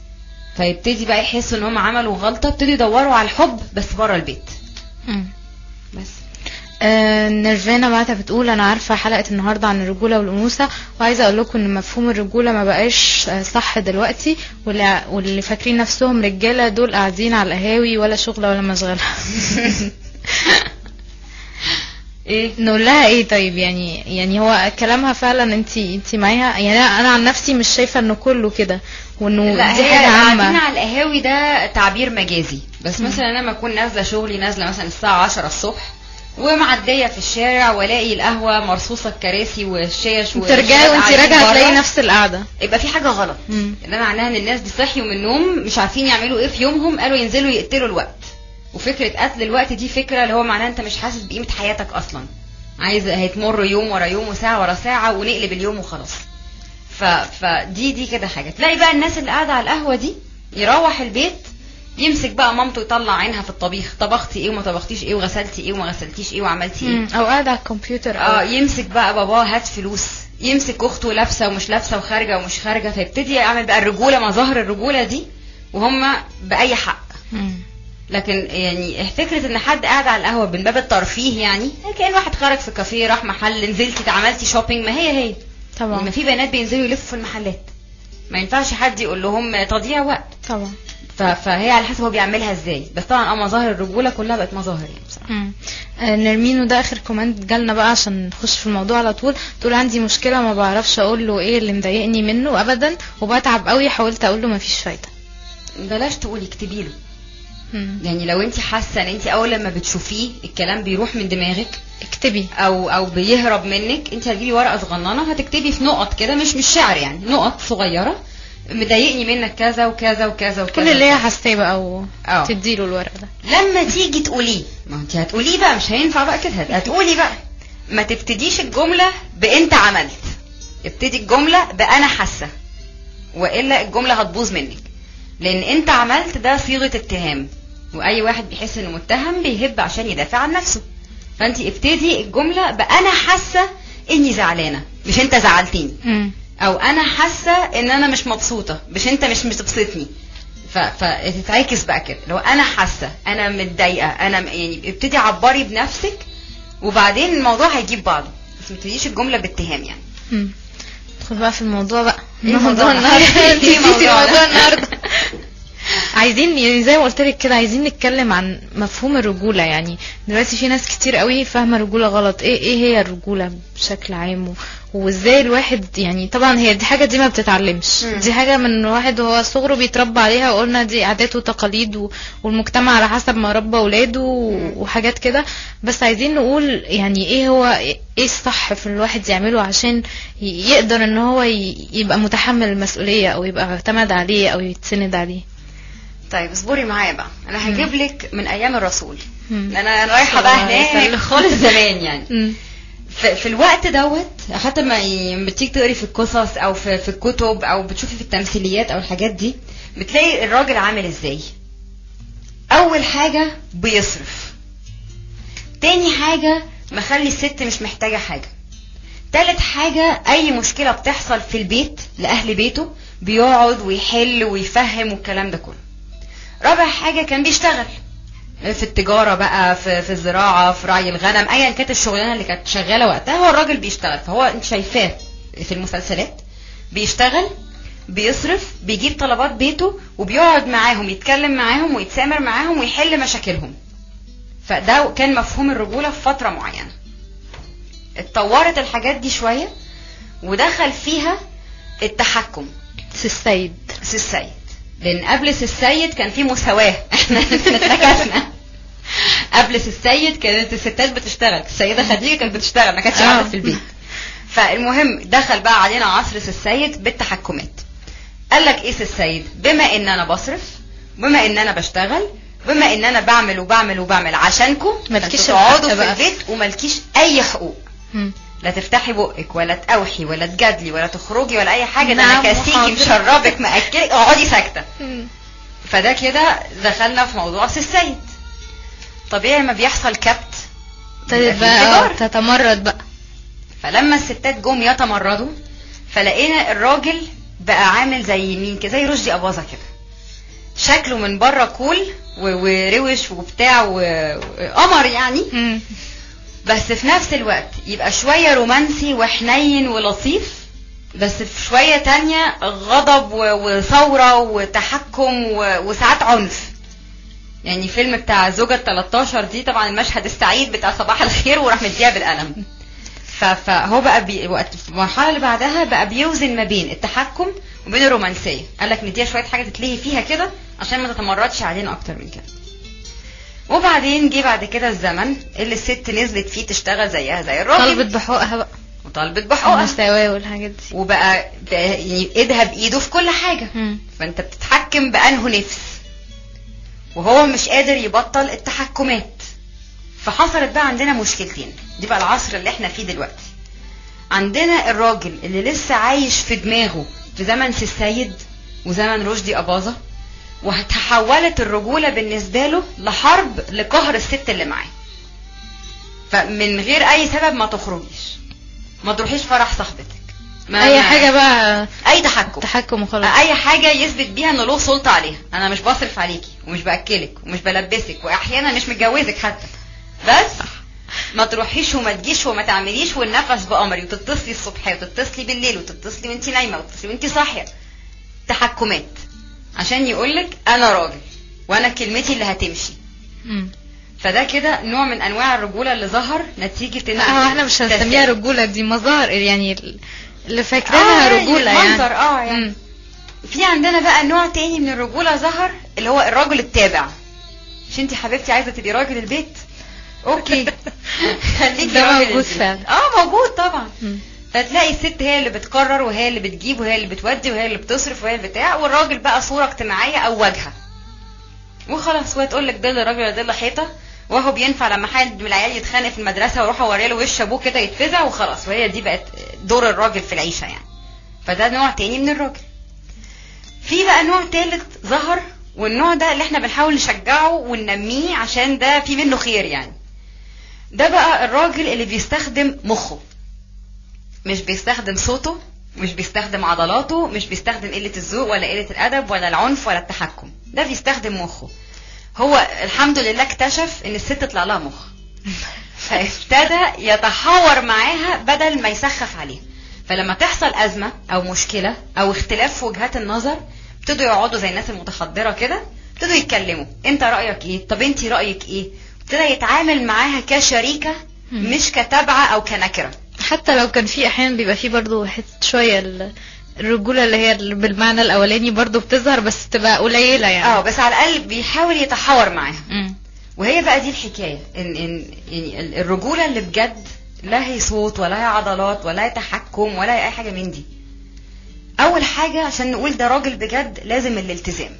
C: فيبتدي بقى يحسوا ان هم عملوا غلطه ابتدوا يدوروا على الحب بس بره البيت
B: مم.
C: بس
B: آه، نيرفانا بعتها بتقول انا عارفه حلقه النهارده عن الرجوله والانوثه وعايزه اقول لكم ان مفهوم الرجوله ما بقاش آه، صح دلوقتي واللي, واللي فاكرين نفسهم رجاله دول قاعدين على القهاوي ولا شغله ولا مشغله
C: ايه
B: نقول لها ايه طيب يعني يعني هو كلامها فعلا انت انت معاها يعني انا أنا عن نفسي مش شايفه انه كله كده وانه
C: لا
B: دي
C: هي
B: حاجه
C: قاعدين
B: عامه
C: على القهاوي ده تعبير مجازي بس مثلا انا لما اكون نازله شغلي نازله مثلا الساعه 10 الصبح ومعديه في الشارع والاقي القهوه مرصوصه الكراسي والشاش
B: ترجعي وانت
C: قاعدين
B: راجعه
C: برا،
B: تلاقي نفس القعده
C: يبقى في حاجه غلط
B: مم.
C: ده معناها ان الناس دي صحيوا من النوم مش عارفين يعملوا ايه في يومهم قالوا ينزلوا يقتلوا الوقت وفكره قتل الوقت دي فكره اللي هو معناها انت مش حاسس بقيمه حياتك اصلا عايز هيتمر يوم ورا يوم وساعه ورا ساعه ونقلب اليوم وخلاص ف... فدي دي كده حاجه تلاقي بقى الناس اللي قاعده على القهوه دي يروح البيت يمسك بقى مامته يطلع عينها في الطبيخ طبختي ايه وما طبختيش ايه وغسلتي ايه وما غسلتيش ايه وعملتي ايه
B: مم. او قاعد على الكمبيوتر
C: اه
B: أو
C: يمسك بقى باباه هات فلوس يمسك اخته لابسه ومش لابسه وخارجه ومش خارجه فيبتدي يعمل بقى الرجوله مظاهر الرجوله دي وهم باي حق
B: مم.
C: لكن يعني فكره ان حد قاعد على القهوه من باب الترفيه يعني كان واحد خرج في كافيه راح محل نزلتي عملتي شوبينج ما هي هي
B: طبعا
C: ما في بنات بينزلوا يلفوا في المحلات ما ينفعش حد يقول لهم تضييع وقت
B: طبعا
C: ف- فهي على حسب هو بيعملها ازاي بس طبعا اه مظاهر الرجوله كلها بقت مظاهر يعني بصراحه
B: مم. آه، نرمين وده اخر كومنت جالنا بقى عشان نخش في الموضوع على طول تقول عندي مشكله ما بعرفش اقول له ايه اللي مضايقني منه ابدا وبتعب قوي حاولت اقول له مفيش فايده
C: بلاش تقولي اكتبي له
B: مم.
C: يعني لو انت حاسه ان انت اول لما بتشوفيه الكلام بيروح من دماغك
B: اكتبي
C: او او بيهرب منك انت هتجيبي ورقه صغننه هتكتبي في نقط كده مش مش شعر يعني نقط صغيره مضايقني منك كذا وكذا وكذا وكذا
B: كل اللي هي حاساه بقى و
C: اه.
B: تديله الورق ده
C: لما تيجي تقوليه ما انت هتقوليه بقى مش هينفع بقى كده هتقولي بقى ما تبتديش الجمله بانت عملت ابتدي الجمله بانا حاسه والا الجمله هتبوظ منك لان انت عملت ده صيغه اتهام واي واحد بيحس انه متهم بيهب عشان يدافع عن نفسه فانت ابتدي الجمله بانا حاسه اني زعلانه مش انت زعلتني
B: مم.
C: او انا حاسه ان انا مش مبسوطه مش انت مش بتبسطني ف... فتتعكس بقى كده لو انا حاسه انا متضايقه انا م- يعني ابتدي عبري بنفسك وبعدين الموضوع هيجيب بعضه بس ما تبتديش الجمله باتهام يعني
B: مم. ندخل بقى في الموضوع بقى
C: ايه
B: موضوع
C: موضوعنا؟
B: النهارده
C: ايه
B: انت نسيتي
C: موضوعنا؟
B: موضوع النهارده عايزين يعني زي ما قلت لك كده عايزين نتكلم عن مفهوم الرجوله يعني دلوقتي في ناس كتير قوي فاهمه الرجوله غلط ايه ايه هي الرجوله بشكل عام و... وازاي الواحد يعني طبعا هي دي حاجه دي ما بتتعلمش
C: مم.
B: دي حاجه من واحد وهو صغره بيتربى عليها وقلنا دي عادات وتقاليد و... والمجتمع على حسب ما ربى ولاده و... وحاجات كده بس عايزين نقول يعني ايه هو ايه الصح في الواحد يعمله عشان ي- يقدر ان هو ي... يبقى متحمل المسؤوليه او يبقى اعتمد عليه او يتسند عليه
C: طيب اصبري معايا بقى انا هجيب لك من ايام الرسول
B: مم.
C: انا أنا رايحه بقى
B: الله
C: هناك
B: يسلمك.
C: خالص زمان يعني
B: مم.
C: في, في الوقت دوت حتى ما ي- لما بتيجي تقري في القصص او في, في الكتب او بتشوفي في التمثيليات او الحاجات دي بتلاقي الراجل عامل ازاي اول حاجه بيصرف تاني حاجه مخلي الست مش محتاجه حاجه تالت حاجة أي مشكلة بتحصل في البيت لأهل بيته بيقعد ويحل ويفهم والكلام ده كله رابع حاجة كان بيشتغل في التجارة بقى في, في الزراعة في رعي الغنم أيا كانت الشغلانة اللي كانت شغالة وقتها هو الراجل بيشتغل فهو انت شايفاه في المسلسلات بيشتغل بيصرف بيجيب طلبات بيته وبيقعد معاهم يتكلم معاهم ويتسامر معاهم ويحل مشاكلهم فده كان مفهوم الرجولة في فترة معينة اتطورت الحاجات دي شوية ودخل فيها التحكم
B: سي السيد
C: سي السيد لان قبل سي السيد كان في مساواة احنا اتكلنا قبل سي السيد كانت الستات بتشتغل السيدة خديجة كانت بتشتغل ما كانتش
B: آه.
C: قاعدة في البيت فالمهم دخل بقى علينا عصر سي السيد بالتحكمات قال لك ايه سي السيد بما ان انا بصرف بما ان انا بشتغل بما ان انا بعمل وبعمل وبعمل عشانكم
B: مالكيش
C: فانتوا تقعدوا
B: الحق
C: في
B: بقى.
C: البيت ومالكيش اي حقوق
B: مم.
C: لا تفتحي بقك ولا تقوحي ولا تجادلي ولا تخرجي ولا اي حاجه ده
B: نعم،
C: انا كاسيكي
B: وحاضر.
C: مشربك ماكلك اقعدي ساكته
B: مم.
C: فده كده دخلنا في موضوع سي السيد طبيعي لما بيحصل كبت بيبقى
B: طيب
C: في
B: بقى
C: انفجار.
B: آه، تتمرد بقى
C: فلما الستات جم يتمردوا فلقينا الراجل بقى عامل زي مين كده زي رشدي اباظه كده شكله من بره كول و- وروش وبتاع و- وقمر يعني
B: مم.
C: بس في نفس الوقت يبقى شوية رومانسي وحنين ولطيف بس في شوية تانية غضب و- وثورة وتحكم و- وساعات عنف يعني فيلم بتاع زوجة 13 دي طبعا المشهد السعيد بتاع صباح الخير وراح مديها بالقلم ف- فهو بقى بي وقت في المرحلة اللي بعدها بقى بيوزن ما بين التحكم وبين الرومانسية قال لك نديها شوية حاجة تتلهي فيها كده عشان ما تتمردش علينا أكتر من كده وبعدين جه بعد كده الزمن اللي الست نزلت فيه تشتغل زيها زي الراجل
B: طلبت بحقوقها بقى
C: وطالبت بحقوقها
B: المساواة والحاجات دي
C: وبقى بقى يعني ايدها بايده في كل حاجه
B: مم.
C: فانت بتتحكم بانه نفس وهو مش قادر يبطل التحكمات فحصلت بقى عندنا مشكلتين دي بقى العصر اللي احنا فيه دلوقتي عندنا الراجل اللي لسه عايش في دماغه في زمن سي السيد وزمن رشدي أباظة وتحولت الرجولة بالنسبة له لحرب لقهر الست اللي معاه فمن غير أي سبب ما تخرجيش ما تروحيش فرح صاحبتك ما
B: اي
C: ما-
B: حاجه بقى
C: أي تحكم
B: تحكم وخلاص
C: اي حاجه يثبت بيها ان له سلطه عليها انا مش بصرف عليكي ومش باكلك ومش بلبسك واحيانا مش متجوزك حتى بس ما تروحيش وما تجيش وما تعمليش والنفس بأمري وتتصلي الصبح وتتصلي بالليل وتتصلي وانت نايمه وتتصلي وانت صاحيه تحكمات عشان يقولك انا راجل وانا كلمتي اللي هتمشي
B: مم.
C: فده كده نوع من انواع الرجوله اللي ظهر نتيجه ان
B: لا هو احنا مش هنسميها
C: تسليم.
B: رجوله دي مظاهر يعني ال- اللي
C: آه،
B: فاكرينها
C: يعني
B: رجوله يعني
C: منظر، اه يعني
B: مم.
C: في عندنا بقى نوع تاني من الرجولة ظهر اللي هو الرجل التابع مش انت حبيبتي عايزة تبقي راجل البيت اوكي خليكي
B: ده
C: راجل
B: موجود
C: البيت.
B: فعلا.
C: اه موجود طبعا
B: مم.
C: فتلاقي الست هي اللي بتقرر وهي اللي بتجيب وهي اللي بتودي وهي اللي بتصرف وهي اللي بتاع والراجل بقى صورة اجتماعية او واجهة وخلاص وهي تقول لك ده اللي راجل ده اللي حيطة وهو بينفع لما حد من العيال يتخانق في المدرسة واروح اوري له وش ابوه كده يتفزع وخلاص وهي دي بقت دور الراجل في العيشة يعني فده نوع تاني من الراجل في بقى نوع تالت ظهر والنوع ده اللي احنا بنحاول نشجعه وننميه عشان ده في منه خير يعني ده بقى الراجل اللي بيستخدم مخه مش بيستخدم صوته مش بيستخدم عضلاته مش بيستخدم قلة الذوق ولا قلة الأدب ولا العنف ولا التحكم ده بيستخدم مخه هو الحمد لله اكتشف ان الست طلع لها مخ فابتدى يتحاور معاها بدل ما يسخف عليها فلما تحصل أزمة أو مشكلة أو اختلاف في وجهات النظر ابتدوا يقعدوا زي الناس المتحضرة كده ابتدوا يتكلموا انت رأيك ايه طب انت رأيك ايه ابتدى يتعامل معاها كشريكة
B: مم.
C: مش كتابعة أو كنكرة
B: حتى لو كان في احيانا بيبقى في برضو حته شويه ال- الرجوله اللي هي اللي بالمعنى الاولاني برضو بتظهر بس تبقى قليله يعني
C: اه بس على الأقل بيحاول يتحاور معاها
B: مم.
C: وهي بقى دي الحكايه ان ان يعني ال- الرجوله اللي بجد لا هي صوت ولا هي عضلات ولا هي تحكم ولا هي اي حاجه من دي اول حاجه عشان نقول ده راجل بجد لازم الالتزام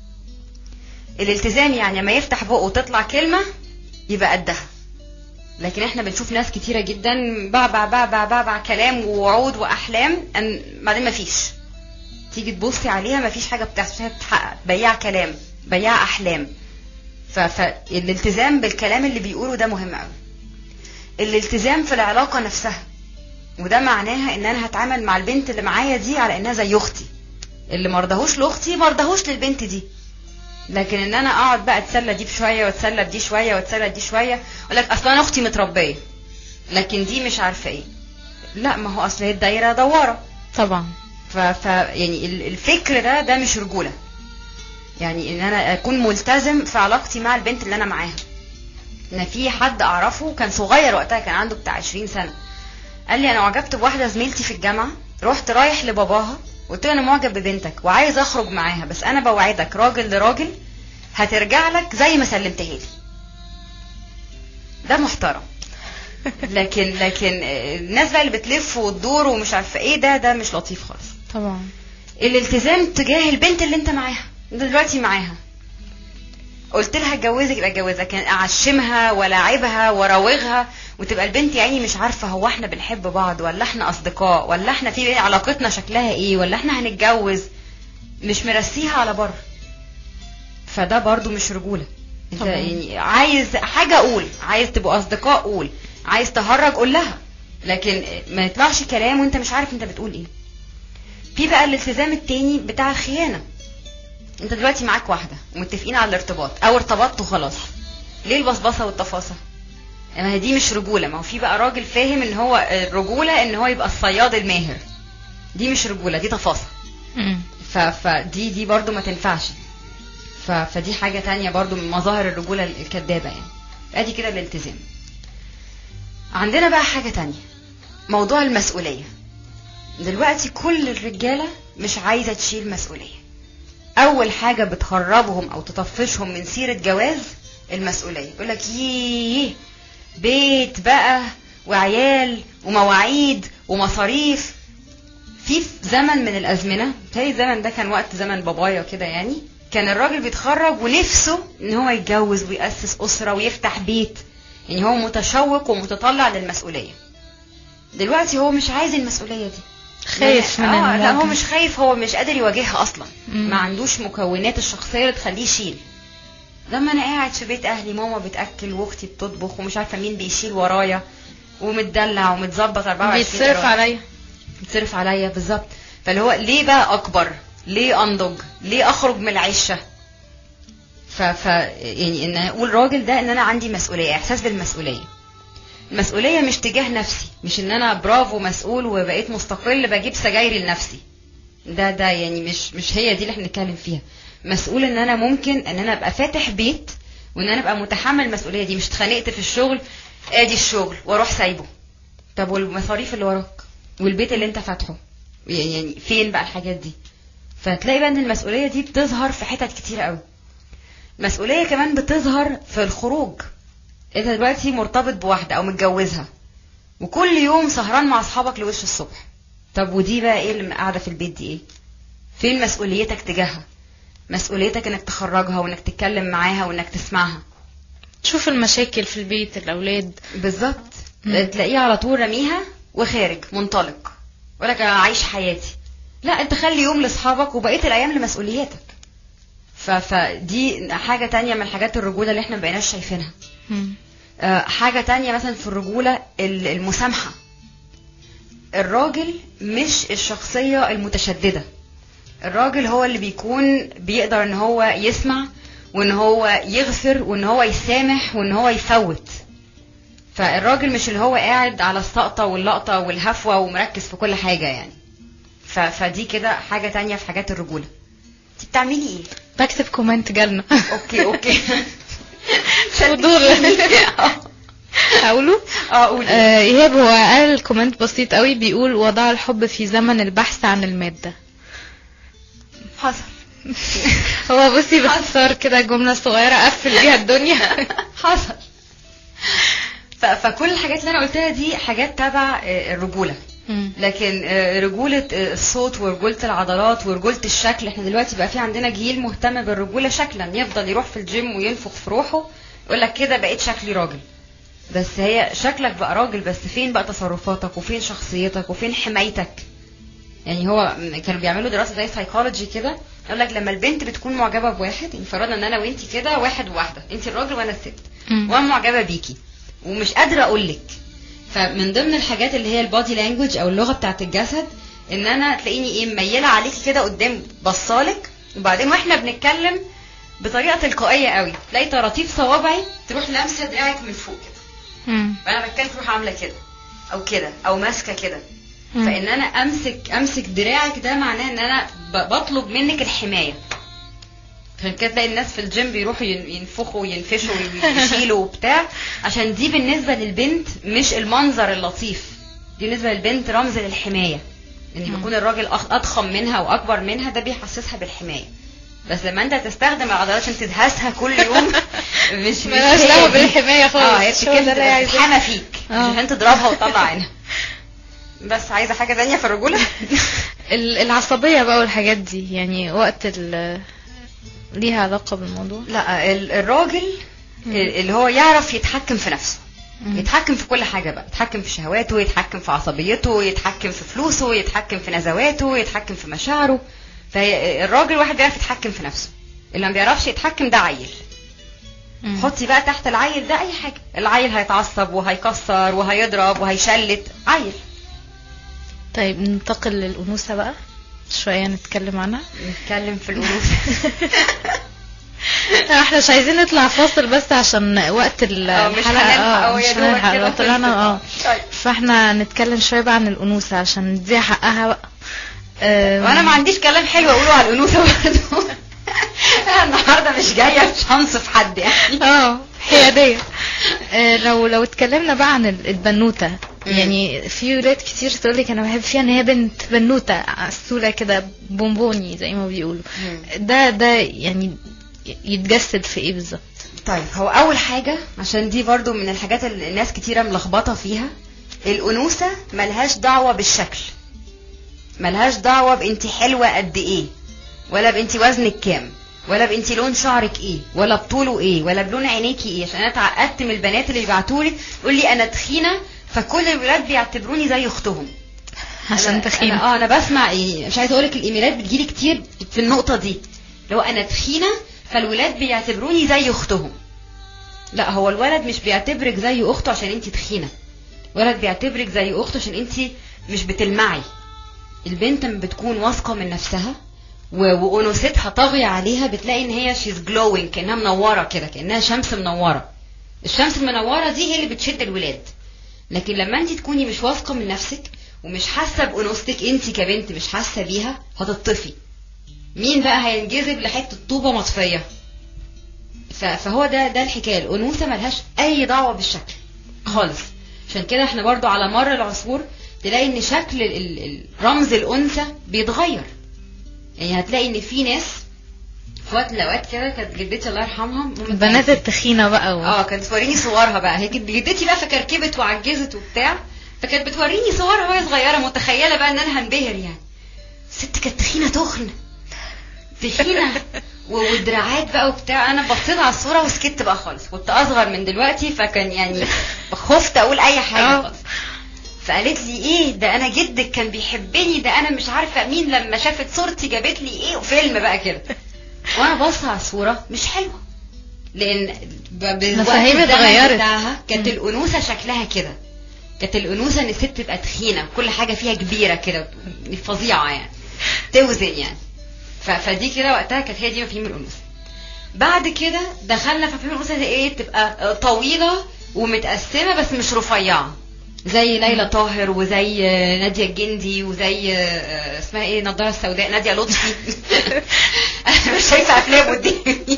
C: الالتزام يعني ما يفتح بقه وتطلع كلمه يبقى قدها لكن احنا بنشوف ناس كتيره جدا بعبع بعبع بعبع كلام ووعود واحلام ان بعدين ما فيش تيجي تبصي عليها ما فيش حاجه بتحصل فيها بتتحقق بياع كلام بياع احلام ف- فالالتزام بالكلام اللي بيقوله ده مهم قوي الالتزام في العلاقة نفسها وده معناها ان انا هتعامل مع البنت اللي معايا دي على انها زي اختي اللي مرضهوش لاختي مرضهوش للبنت دي لكن ان انا اقعد بقى اتسلى دي بشويه واتسلى بدي شويه واتسلى بدي شويه اقول لك اصل انا اختي متربيه لكن دي مش عارفه ايه لا ما هو اصل هي الدايره دواره
B: طبعا
C: ف... ف يعني ال- الفكر ده ده مش رجوله يعني ان انا اكون ملتزم في علاقتي مع البنت اللي انا معاها ان في حد اعرفه كان صغير وقتها كان عنده بتاع 20 سنه قال لي انا اعجبت بواحده زميلتي في الجامعه رحت رايح لباباها قلت له انا معجب ببنتك وعايز اخرج معاها بس انا بوعدك راجل لراجل هترجع لك زي ما سلمتها لي ده محترم لكن لكن آه، الناس بقى اللي بتلف وتدور ومش عارفه ايه ده ده مش لطيف خالص
B: طبعا
C: الالتزام تجاه البنت اللي انت معاها انت دلوقتي معاها قلت لها اتجوزك يبقى اتجوزها كان اعشمها ولاعبها وراوغها وتبقى البنت يعني مش عارفه هو احنا بنحب بعض ولا احنا اصدقاء ولا احنا في علاقتنا شكلها ايه ولا احنا هنتجوز مش مرسيها على بر فده برضو مش رجوله انت
B: طبعا.
C: يعني عايز حاجه قول عايز تبقوا اصدقاء قول عايز تهرج قول لها لكن ما يطلعش كلام وانت مش عارف انت بتقول ايه في بقى الالتزام التاني بتاع الخيانه انت دلوقتي معاك واحده ومتفقين على الارتباط او ارتبطتوا خلاص ليه البصبصه والتفاصه ما هي دي مش رجوله ما هو في بقى راجل فاهم ان هو الرجوله ان هو يبقى الصياد الماهر دي مش رجوله دي تفاصيل
B: مم.
C: ف... فدي دي برضو ما تنفعش ف... فدي حاجة تانية برضو من مظاهر الرجولة الكدابة يعني ادي كده الالتزام عندنا بقى حاجة تانية موضوع المسؤولية دلوقتي كل الرجالة مش عايزة تشيل مسؤولية أول حاجة بتهربهم أو تطفشهم من سيرة جواز المسؤولية يقول لك ييه بيت بقى وعيال ومواعيد ومصاريف في زمن من الازمنه بتهيألي الزمن ده كان وقت زمن بابايا كده يعني كان الراجل بيتخرج ونفسه ان هو يتجوز ويأسس اسره ويفتح بيت يعني هو متشوق ومتطلع للمسؤوليه دلوقتي هو مش عايز المسؤوليه دي
B: خايف من
C: اه لا هو
B: المواجهة.
C: مش خايف هو مش قادر يواجهها اصلا
B: مم.
C: ما عندوش مكونات الشخصيه اللي تخليه يشيل لما انا قاعد في بيت اهلي ماما بتاكل واختي بتطبخ ومش عارفه مين بيشيل ورايا ومتدلع ومتظبط 24
B: بيتصرف
C: قيراط.
B: عليا
C: بيتصرف عليا بالظبط فاللي هو ليه بقى اكبر ليه انضج ليه اخرج من العشه ف, ف يعني ان اقول راجل ده ان انا عندي مسؤوليه احساس بالمسؤوليه المسؤوليه مش تجاه نفسي مش ان انا برافو مسؤول وبقيت مستقل بجيب سجايري لنفسي ده ده يعني مش مش هي دي اللي احنا بنتكلم فيها مسؤول ان انا ممكن ان انا ابقى فاتح بيت وان انا ابقى متحمل المسؤوليه دي مش اتخانقت في الشغل ادي الشغل واروح سايبه طب والمصاريف اللي وراك والبيت اللي انت فاتحه يعني فين بقى الحاجات دي فتلاقي بقى ان المسؤوليه دي بتظهر في حتت كتير قوي مسؤوليه كمان بتظهر في الخروج انت دلوقتي مرتبط بواحده او متجوزها وكل يوم سهران مع اصحابك لوش الصبح طب ودي بقى ايه اللي قاعده في البيت دي ايه فين مسؤوليتك تجاهها مسؤوليتك انك تخرجها وانك تتكلم معاها وانك تسمعها
B: تشوف المشاكل في البيت الاولاد
C: بالظبط
B: مم.
C: تلاقيه على طول رميها وخارج منطلق يقول لك انا عايش حياتي لا انت خلي يوم لاصحابك وبقيه الايام لمسؤولياتك ف... فدي حاجه تانية من الحاجات الرجوله اللي احنا مبقيناش شايفينها
B: مم.
C: آه، حاجة تانية مثلا في الرجولة ال- المسامحة الراجل مش الشخصية المتشددة الراجل هو اللي بيكون بيقدر ان هو يسمع وان هو يغفر وان هو يسامح وان هو يفوت فالراجل مش اللي هو قاعد على السقطة واللقطة والهفوة ومركز في كل حاجة يعني ف... فدي كده حاجة تانية في حاجات الرجولة انت بتعملي ايه؟
B: بكتب كومنت جالنا
C: اوكي اوكي
B: فضول اقوله
C: اه قولي
B: آه، ايهاب هو قال كومنت بسيط قوي بيقول وضع الحب في زمن البحث عن المادة
C: حصل
B: هو بصي باختصار كده جملة صغيرة قفل بيها الدنيا
C: حصل ف- فكل الحاجات اللي انا قلتها دي حاجات تبع آه، الرجوله
B: مم.
C: لكن آه، رجوله آه، الصوت ورجوله العضلات ورجوله الشكل احنا دلوقتي بقى في عندنا جيل مهتم بالرجوله شكلا يفضل يروح في الجيم وينفخ في روحه يقول لك كده بقيت شكلي راجل بس هي شكلك بقى راجل بس فين بقى تصرفاتك وفين شخصيتك وفين حمايتك يعني هو م- كانوا بيعملوا دراسه زي سايكولوجي كده يقول لك لما البنت بتكون معجبه بواحد يعني فرضنا ان انا وانت كده واحد وواحده انت الراجل وانا الست
B: مم.
C: وانا معجبه بيكي ومش قادره اقول لك فمن ضمن الحاجات اللي هي البادي لانجوج او اللغه بتاعت الجسد ان انا تلاقيني ايه مميله عليكي كده قدام بصالك وبعدين واحنا بنتكلم بطريقه تلقائيه قوي تلاقي طراطيف صوابعي تروح لامسه دراعك من فوق كده
B: مم.
C: فانا بتكلم تروح عامله كده او كده او ماسكه كده
B: مم.
C: فان انا امسك امسك دراعك ده معناه ان انا ب- بطلب منك الحمايه عشان كده تلاقي الناس في الجيم بيروحوا ين- ينفخوا وينفشوا ويشيلوا وبتاع عشان دي بالنسبه للبنت مش المنظر اللطيف دي بالنسبه للبنت رمز للحمايه ان بيكون الراجل أخ- اضخم منها واكبر منها ده بيحسسها بالحمايه بس لما انت تستخدم العضلات عشان تدهسها كل يوم مش مش
B: ملهاش
C: هي
B: دعوة
C: دي.
B: بالحماية خالص.
C: اه هي
B: مش هو ده اللي
C: بتتكلم
B: عايزاه.
C: بتتحمى فيك
B: اه.
C: عشان تضربها وتطلع عينها بس عايزه حاجه تانية في الرجوله
B: ال- العصبية بقى والحاجات دي يعني وقت ال ليها علاقة بالموضوع
C: لا ال- الراجل اللي هو يعرف يتحكم في نفسه
B: مم.
C: يتحكم في كل حاجه بقى يتحكم في شهواته يتحكم في عصبيته يتحكم في فلوسه يتحكم في نزواته يتحكم في مشاعره فالراجل واحد بيعرف يتحكم في نفسه اللي ما بيعرفش يتحكم ده عيل
B: مم.
C: حطي بقى تحت العيل ده اي حاجه العيل هيتعصب وهيكسر وهيضرب وهيشلت عيل
B: طيب ننتقل للأنوثة بقى شوية نتكلم عنها
C: نتكلم في الانوثه
B: لا، احنا مش عايزين نطلع فاصل بس عشان وقت ال-
C: اه، مش
B: الحلقة
C: هنلحق،
B: اه
C: اه،
B: مش
C: يا دوبك
B: هنلحق
C: كده
B: لو طلعنا اه
C: خلصت. طيب.
B: فاحنا نتكلم شوية بقى عن الأنوثة عشان نديها حقها بقى آم،
C: وانا ما عنديش كلام حلو اقوله على الانوثه برضه انا النهارده مش جايه مش هنصف حد يعني
B: اه حيادية آه، لو لو اتكلمنا بقى عن ال- البنوتة يعني في ولاد كتير تقول لك انا بحب فيها ان هي بنت بنوتة عسولة كده بونبوني زي ما بيقولوا ده ده يعني يتجسد في ايه بالظبط
C: طيب هو اول حاجه عشان دي برضو من الحاجات اللي الناس كتيره ملخبطه فيها الانوثه ملهاش دعوه بالشكل ملهاش دعوه بانتي حلوه قد ايه ولا بانتي وزنك كام ولا بانتي لون شعرك ايه ولا بطوله ايه ولا بلون عينيكي ايه عشان انا اتعقدت من البنات اللي بيبعتولي يقول لي انا تخينه فكل الولاد بيعتبروني زي اختهم
B: عشان
C: أنا-
B: تخين
C: أنا- اه انا بسمع ايه مش عايزه اقول لك الايميلات بتجيلي كتير في النقطه دي لو انا تخينه فالولاد بيعتبروني زي اختهم لا هو الولد مش بيعتبرك زي اخته عشان انت تخينه الولد بيعتبرك زي اخته عشان انت مش بتلمعي البنت لما بتكون واثقه من نفسها و- وانوثتها طاغيه عليها بتلاقي ان هي شيز جلوينج كانها منوره كده كانها شمس منوره الشمس المنوره دي هي اللي بتشد الولاد لكن لما انت تكوني مش واثقه من نفسك ومش حاسه بانوثتك انت كبنت مش حاسه بيها هتطفي مين بقى هينجذب لحته طوبه مطفيه ف- فهو ده ده الحكايه الانوثه ملهاش اي دعوه بالشكل خالص عشان كده احنا برضو على مر العصور تلاقي ان شكل ال- ال- ال- رمز الانثى بيتغير يعني هتلاقي ان في ناس في وقت من الاوقات كده كانت جدتي الله يرحمها ماما
B: البنات
C: كانت-
B: التخينة بقى و...
C: اه كانت توريني صورها بقى هي كانت جدتي بقى فكركبت وعجزت وبتاع فكانت بتوريني صورها وهي صغيره متخيله بقى ان انا هنبهر يعني الست كانت تخينه تخن تخينه و- ودراعات بقى وبتاع انا بصيت على الصوره وسكت بقى خالص كنت اصغر من دلوقتي فكان يعني خفت اقول اي حاجه
B: آه.
C: خالص فقالت لي ايه ده انا جدك كان بيحبني ده انا مش عارفه مين لما شافت صورتي جابت لي ايه وفيلم بقى كده وانا باصه على الصوره مش حلوه لان ب- بالوقت
B: مفاهيم
C: الزمن
B: اتغيرت.
C: بتاعها كانت
B: مم.
C: الانوثه شكلها كده كانت الانوثه ان الست تبقى تخينه كل حاجه فيها كبيره كده فظيعه يعني توزن يعني ف- فدي كده وقتها كانت هي دي مفاهيم الانوثه بعد كده دخلنا في مفاهيم الانوثه دي ايه تبقى طويله ومتقسمه بس مش رفيعه زي ليلى طاهر وزي ناديه الجندي وزي آه، اسمها ايه النضاره السوداء ناديه لطفي انا مش شايفه افلام قدامي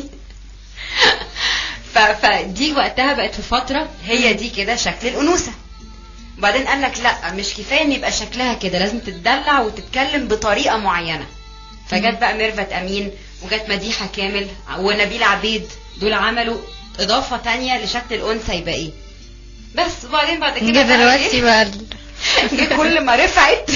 C: ف- فدي وقتها بقت في فتره هي دي كده شكل الانوثه وبعدين قال لك لا مش كفايه ان يبقى شكلها كده لازم تتدلع وتتكلم بطريقه معينه فجت بقى ميرفت امين وجت مديحه كامل ونبيل عبيد دول عملوا اضافه تانية لشكل الانثى يبقى ايه بس وبعدين بعد كده
B: جه
C: بقى
B: دلوقتي
C: إيه؟
B: بقى ال-
C: جه كل ما رفعت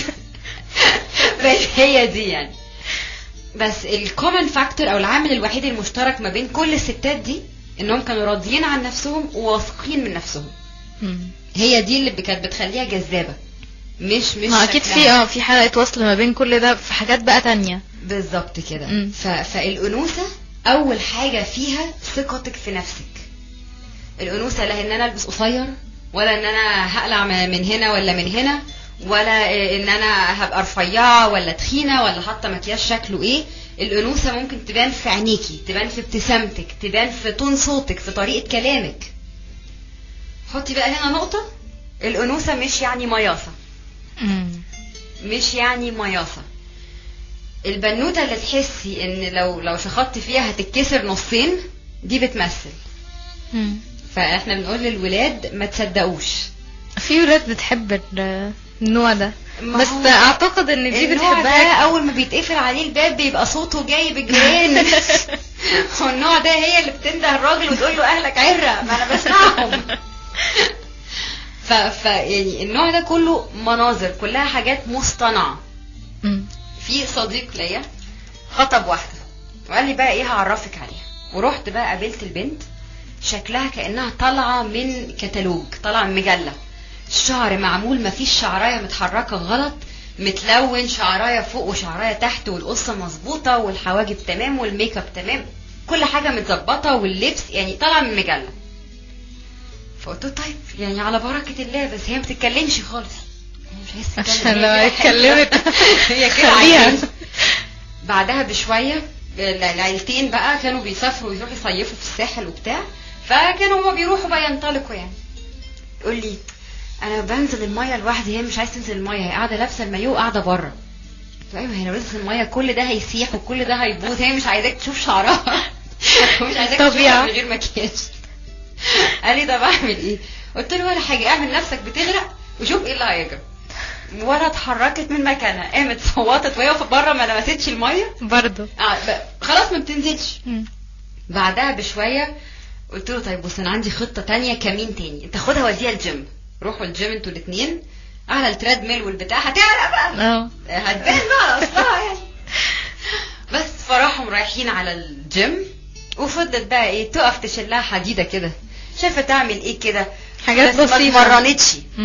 C: بقت هي دي يعني بس الكومن فاكتور او العامل الوحيد المشترك ما بين كل الستات دي انهم كانوا راضيين عن نفسهم وواثقين من نفسهم
B: مم.
C: هي دي اللي كانت بتخليها جذابه مش مش
B: ما اكيد
C: شكلها.
B: في اه في حلقة وصل ما بين كل ده في حاجات بقى تانية
C: بالظبط كده
B: مم.
C: ف... فالانوثه اول حاجه فيها ثقتك في نفسك الانوثه لا ان انا البس قصير ولا ان انا هقلع م- من هنا ولا من هنا ولا إيه ان انا هبقى رفيعه ولا تخينه ولا حاطه مكياج شكله ايه الانوثه ممكن تبان في عينيكي تبان في ابتسامتك تبان في تون صوتك في طريقه كلامك حطي بقى هنا نقطه الانوثه مش يعني مياصه
B: مم.
C: مش يعني مياصة البنوتة اللي تحسي ان لو لو شخطت فيها هتتكسر نصين دي بتمثل
B: مم.
C: فاحنا بنقول للولاد ما تصدقوش
B: في ولاد بتحب ال- النوع ده
C: ما
B: بس
C: هو
B: اعتقد ان دي
C: النوع ده
B: بتحبها
C: اول ما بيتقفل عليه الباب بيبقى صوته جاي بجران هو النوع ده هي اللي بتنده الراجل وتقول له اهلك عره ما انا بسمعهم ف, ف يعني النوع ده كله مناظر كلها حاجات مصطنعه
B: مم.
C: في صديق ليا خطب واحده وقال لي بقى ايه هعرفك عليها ورحت بقى قابلت البنت شكلها كانها طالعه من كتالوج طالعه من مجله الشعر معمول مفيش شعرايه متحركه غلط متلون شعرايه فوق وشعرايه تحت والقصه مظبوطه والحواجب تمام والميك اب تمام كل حاجه متظبطه واللبس يعني طالعه من مجله فقلت له طيب يعني على بركه الله بس هي ما بتتكلمش خالص هي مش عايزه تتكلم،
B: عشان
C: هي
B: لو
C: كده حلوة.
B: اتكلمت
C: هي كده
B: خليها.
C: عايزة. بعدها بشويه العيلتين بقى كانوا بيسافروا ويروحوا يصيفوا في الساحل وبتاع فكانوا هما بيروحوا بقى ينطلقوا يعني يقول لي انا بنزل الميه لوحدي هي مش عايزه تنزل الميه هي قاعده لابسه المايو وقاعده بره قلت له ايوه هي لو نزلت الميه كل ده هيسيح وكل ده هيبوظ هي مش عايزاك تشوف شعرها ومش عايزاك تشوفها
B: طبيعة.
C: من غير مكياج قال لي طب اعمل ايه قلت له ولا حاجه اعمل نفسك بتغرق وشوف ايه اللي هيجرى ولا اتحركت من مكانها قامت صوتت وهي واقفه بره ما لمستش الميه
B: برضو
C: آه ب- خلاص ما بتنزلش
B: مم.
C: بعدها بشويه قلت له طيب بص انا عندي خطه تانية كمين تاني انت خدها وديها الجيم روحوا الجيم انتوا الاثنين على التريد ميل والبتاع هتعرق بقى
B: اه
C: هتبان بقى اصلها يعني بس فراحوا رايحين على الجيم وفضلت بقى ايه تقف تشلها حديده كده شايفه تعمل ايه كده
B: حاجات
C: بس ما
B: بسيطة.
C: اتمرنتش
B: مم.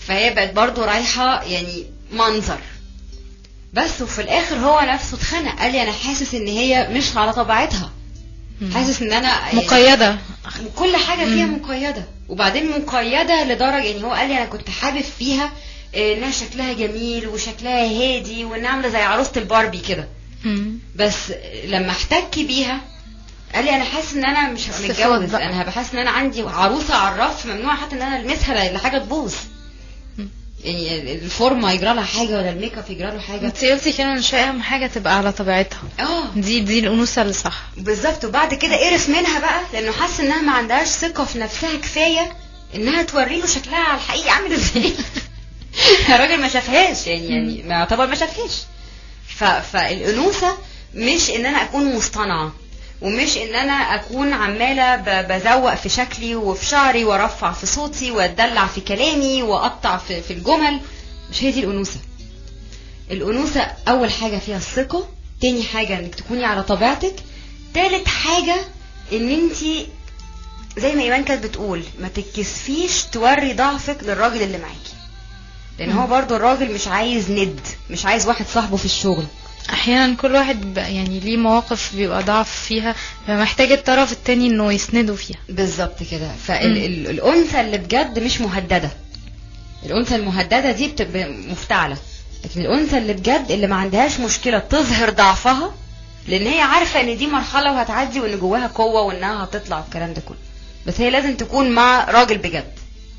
C: فهي بقت برضو رايحه يعني منظر بس وفي الاخر هو نفسه اتخنق قال لي انا حاسس ان هي مش على طبيعتها
B: مم.
C: حاسس ان انا يعني
B: مقيدة
C: كل حاجه فيها
B: مم.
C: مقيده وبعدين مقيده لدرجه يعني هو قال لي انا كنت حابب فيها آه، انها شكلها جميل وشكلها هادي وانها عامله زي عروسه الباربي كده
B: مم.
C: بس لما احتك بيها قال لي انا حاسس ان انا مش هبقى
B: صفات
C: متجوز
B: بقى.
C: انا هبقى حاسس ان انا عندي عروسه على الرف ممنوع حتى ان انا المسها لحاجه تبوظ
B: مم.
C: يعني الفورمه يجرى لها حاجه ولا الميك اب يجرى له حاجه
B: انت قلتي كده من شوية اهم حاجة تبقى على طبيعتها
C: اه
B: دي دي الانوثة اللي صح
C: بالظبط وبعد كده قرف منها بقى لانه حس انها ما عندهاش ثقه في نفسها كفايه انها توري له شكلها على الحقيقه عامل ازاي الراجل ما شافهاش يعني يعني ما يعتبر ما شافهاش ف... فالانوثه مش ان انا اكون مصطنعه ومش ان انا اكون عماله ب... بزوق في شكلي وفي شعري وارفع في صوتي واتدلع في كلامي واقطع في, في الجمل مش هي دي الانوثه الانوثه اول حاجه فيها الثقه تاني حاجه انك تكوني على طبيعتك تالت حاجه ان انت زي ما ايمان كانت بتقول ما تتكسفيش توري ضعفك للراجل اللي معاكي لان هو برضو الراجل مش عايز ند مش عايز واحد صاحبه في الشغل
B: احيانا كل واحد بيبقى يعني ليه مواقف بيبقى ضعف فيها بيبقى محتاج الطرف التاني انه يسنده فيها
C: بالظبط كده فالانثى اللي بجد مش مهدده الانثى المهدده دي بتبقى مفتعله لكن الانثى اللي بجد اللي ما عندهاش مشكله تظهر ضعفها لان هي عارفه ان دي مرحله وهتعدي وان جواها قوه وانها هتطلع الكلام ده كله بس هي لازم تكون مع راجل بجد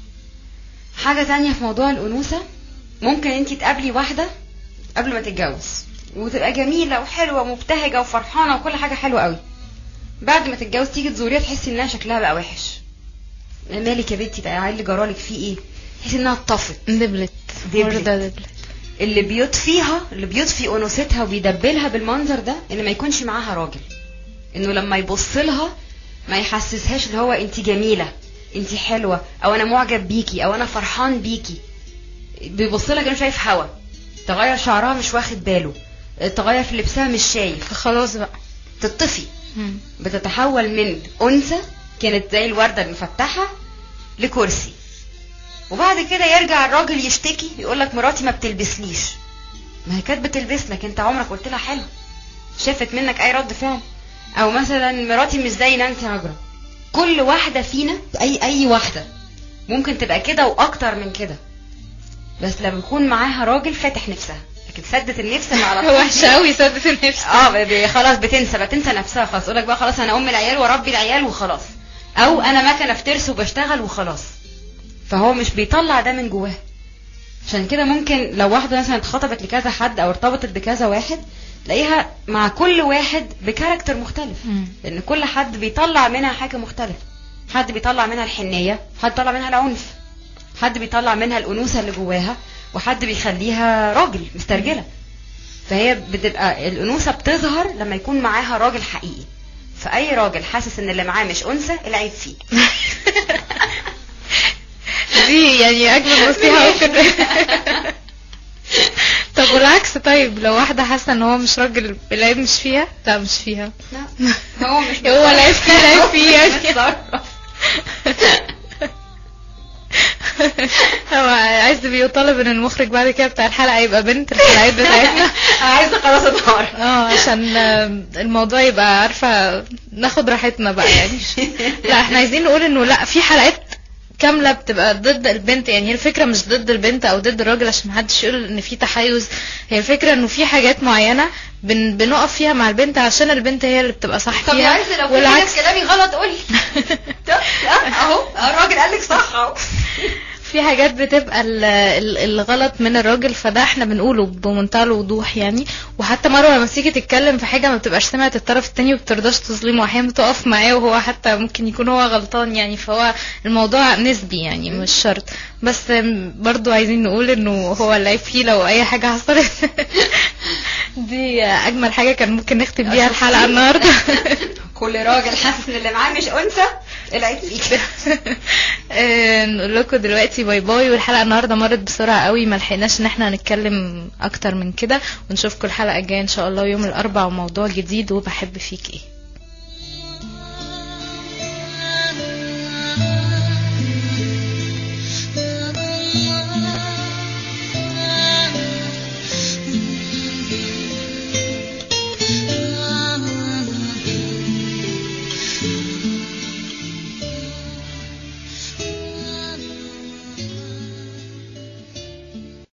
C: حاجه تانية في موضوع الانوثه ممكن انت تقابلي واحده قبل ما تتجوز وتبقى جميله وحلوه ومبتهجه وفرحانه وكل حاجه حلوه قوي بعد ما تتجوز تيجي تزوريها تحسي انها شكلها بقى وحش مالك يا بنتي بقى عيل جرالك فيه ايه تحسي انها اتطفت
B: دبلت
C: دبلت.
B: وردة دبلت
C: اللي بيطفيها اللي بيطفي انوثتها وبيدبلها بالمنظر ده ان ما يكونش معاها راجل انه لما يبص لها ما يحسسهاش اللي هو انت جميله انت حلوه او انا معجب بيكي او انا فرحان بيكي بيبص لها كانه شايف هوا تغير شعرها مش واخد باله تغير في لبسها مش شايف
B: فخلاص بقى
C: تطفي
B: مم.
C: بتتحول من انثى كانت زي الورده المفتحه لكرسي وبعد كده يرجع الراجل يشتكي يقول لك مراتي ما بتلبسليش ما هي كانت بتلبس لك انت عمرك قلت لها حلو شافت منك اي رد فعل او مثلا مراتي مش زي نانسي عجرم كل واحده فينا اي اي واحده ممكن تبقى كده واكتر من كده بس لما يكون معاها راجل فاتح نفسها لكن سدت النفس اللي على طول
B: وحشة قوي سدت النفس
C: اه ب- ب- خلاص بتنسى بتنسى نفسها خلاص يقول لك بقى خلاص انا ام العيال واربي العيال وخلاص او انا مكنه في ترس وبشتغل وخلاص فهو مش بيطلع ده من جواه عشان كده ممكن لو واحده مثلا اتخطبت لكذا حد او ارتبطت بكذا واحد تلاقيها مع كل واحد بكاركتر مختلف
B: مم.
C: لان كل حد بيطلع منها حاجه مختلفه حد بيطلع منها الحنيه حد بيطلع منها العنف حد بيطلع منها الانوثه اللي جواها وحد بيخليها راجل مسترجله فهي بتبقى الانوثه بتظهر لما يكون معاها راجل حقيقي فاي راجل حاسس ان اللي معاه مش انثى العيب فيه
B: دي يعني اجمل نصيحة ممكن طب والعكس طيب لو واحدة حاسة ان هو مش راجل العيب مش فيها لا مش فيها
C: لا هو مش
B: هو العيب فيه العيب فيه يعني
C: بيتصرف.
B: هو عايز بيطالب ان المخرج بعد كده بتاع الحلقة يبقى بنت الحلقات بتاعتنا
C: عايزه خلاص انهار
B: اه عشان آم، الموضوع يبقى عارفة ناخد راحتنا بقى يعني لا احنا عايزين نقول انه لا في حلقات كاملة بتبقى ضد البنت يعني هي الفكرة مش ضد البنت او ضد الراجل عشان محدش يقول ان في تحيز هي الفكرة انه في حاجات معينة بن بنقف فيها مع البنت عشان البنت هي اللي بتبقى صح
C: طب يا
B: فيها
C: عايزه لو في حاجه في كلامي غلط قولي اهو الراجل قال لك صح اهو
B: في حاجات بتبقى ال- ال- الغلط من الراجل فده احنا بنقوله بمنتهى الوضوح يعني وحتى مروه لما تيجي تتكلم في حاجه ما بتبقاش سمعت الطرف التاني وبترضاش تظلمه احيانا بتقف معاه وهو حتى ممكن يكون هو غلطان يعني فهو الموضوع نسبي يعني مش شرط بس ام، برضو عايزين نقول انه هو العيب فيه لو اي حاجه حصلت دي اجمل حاجه كان ممكن نختم بيها الحلقه النهارده
C: كل راجل حاسس ان اللي معاه مش انثى العيب فيك
B: آه، نقول لكم دلوقتي باي باي والحلقه النهارده مرت بسرعه قوي ما لحقناش ان احنا نتكلم اكتر من كده ونشوفكم الحلقه الجايه ان شاء الله يوم الاربعاء وموضوع جديد وبحب فيك ايه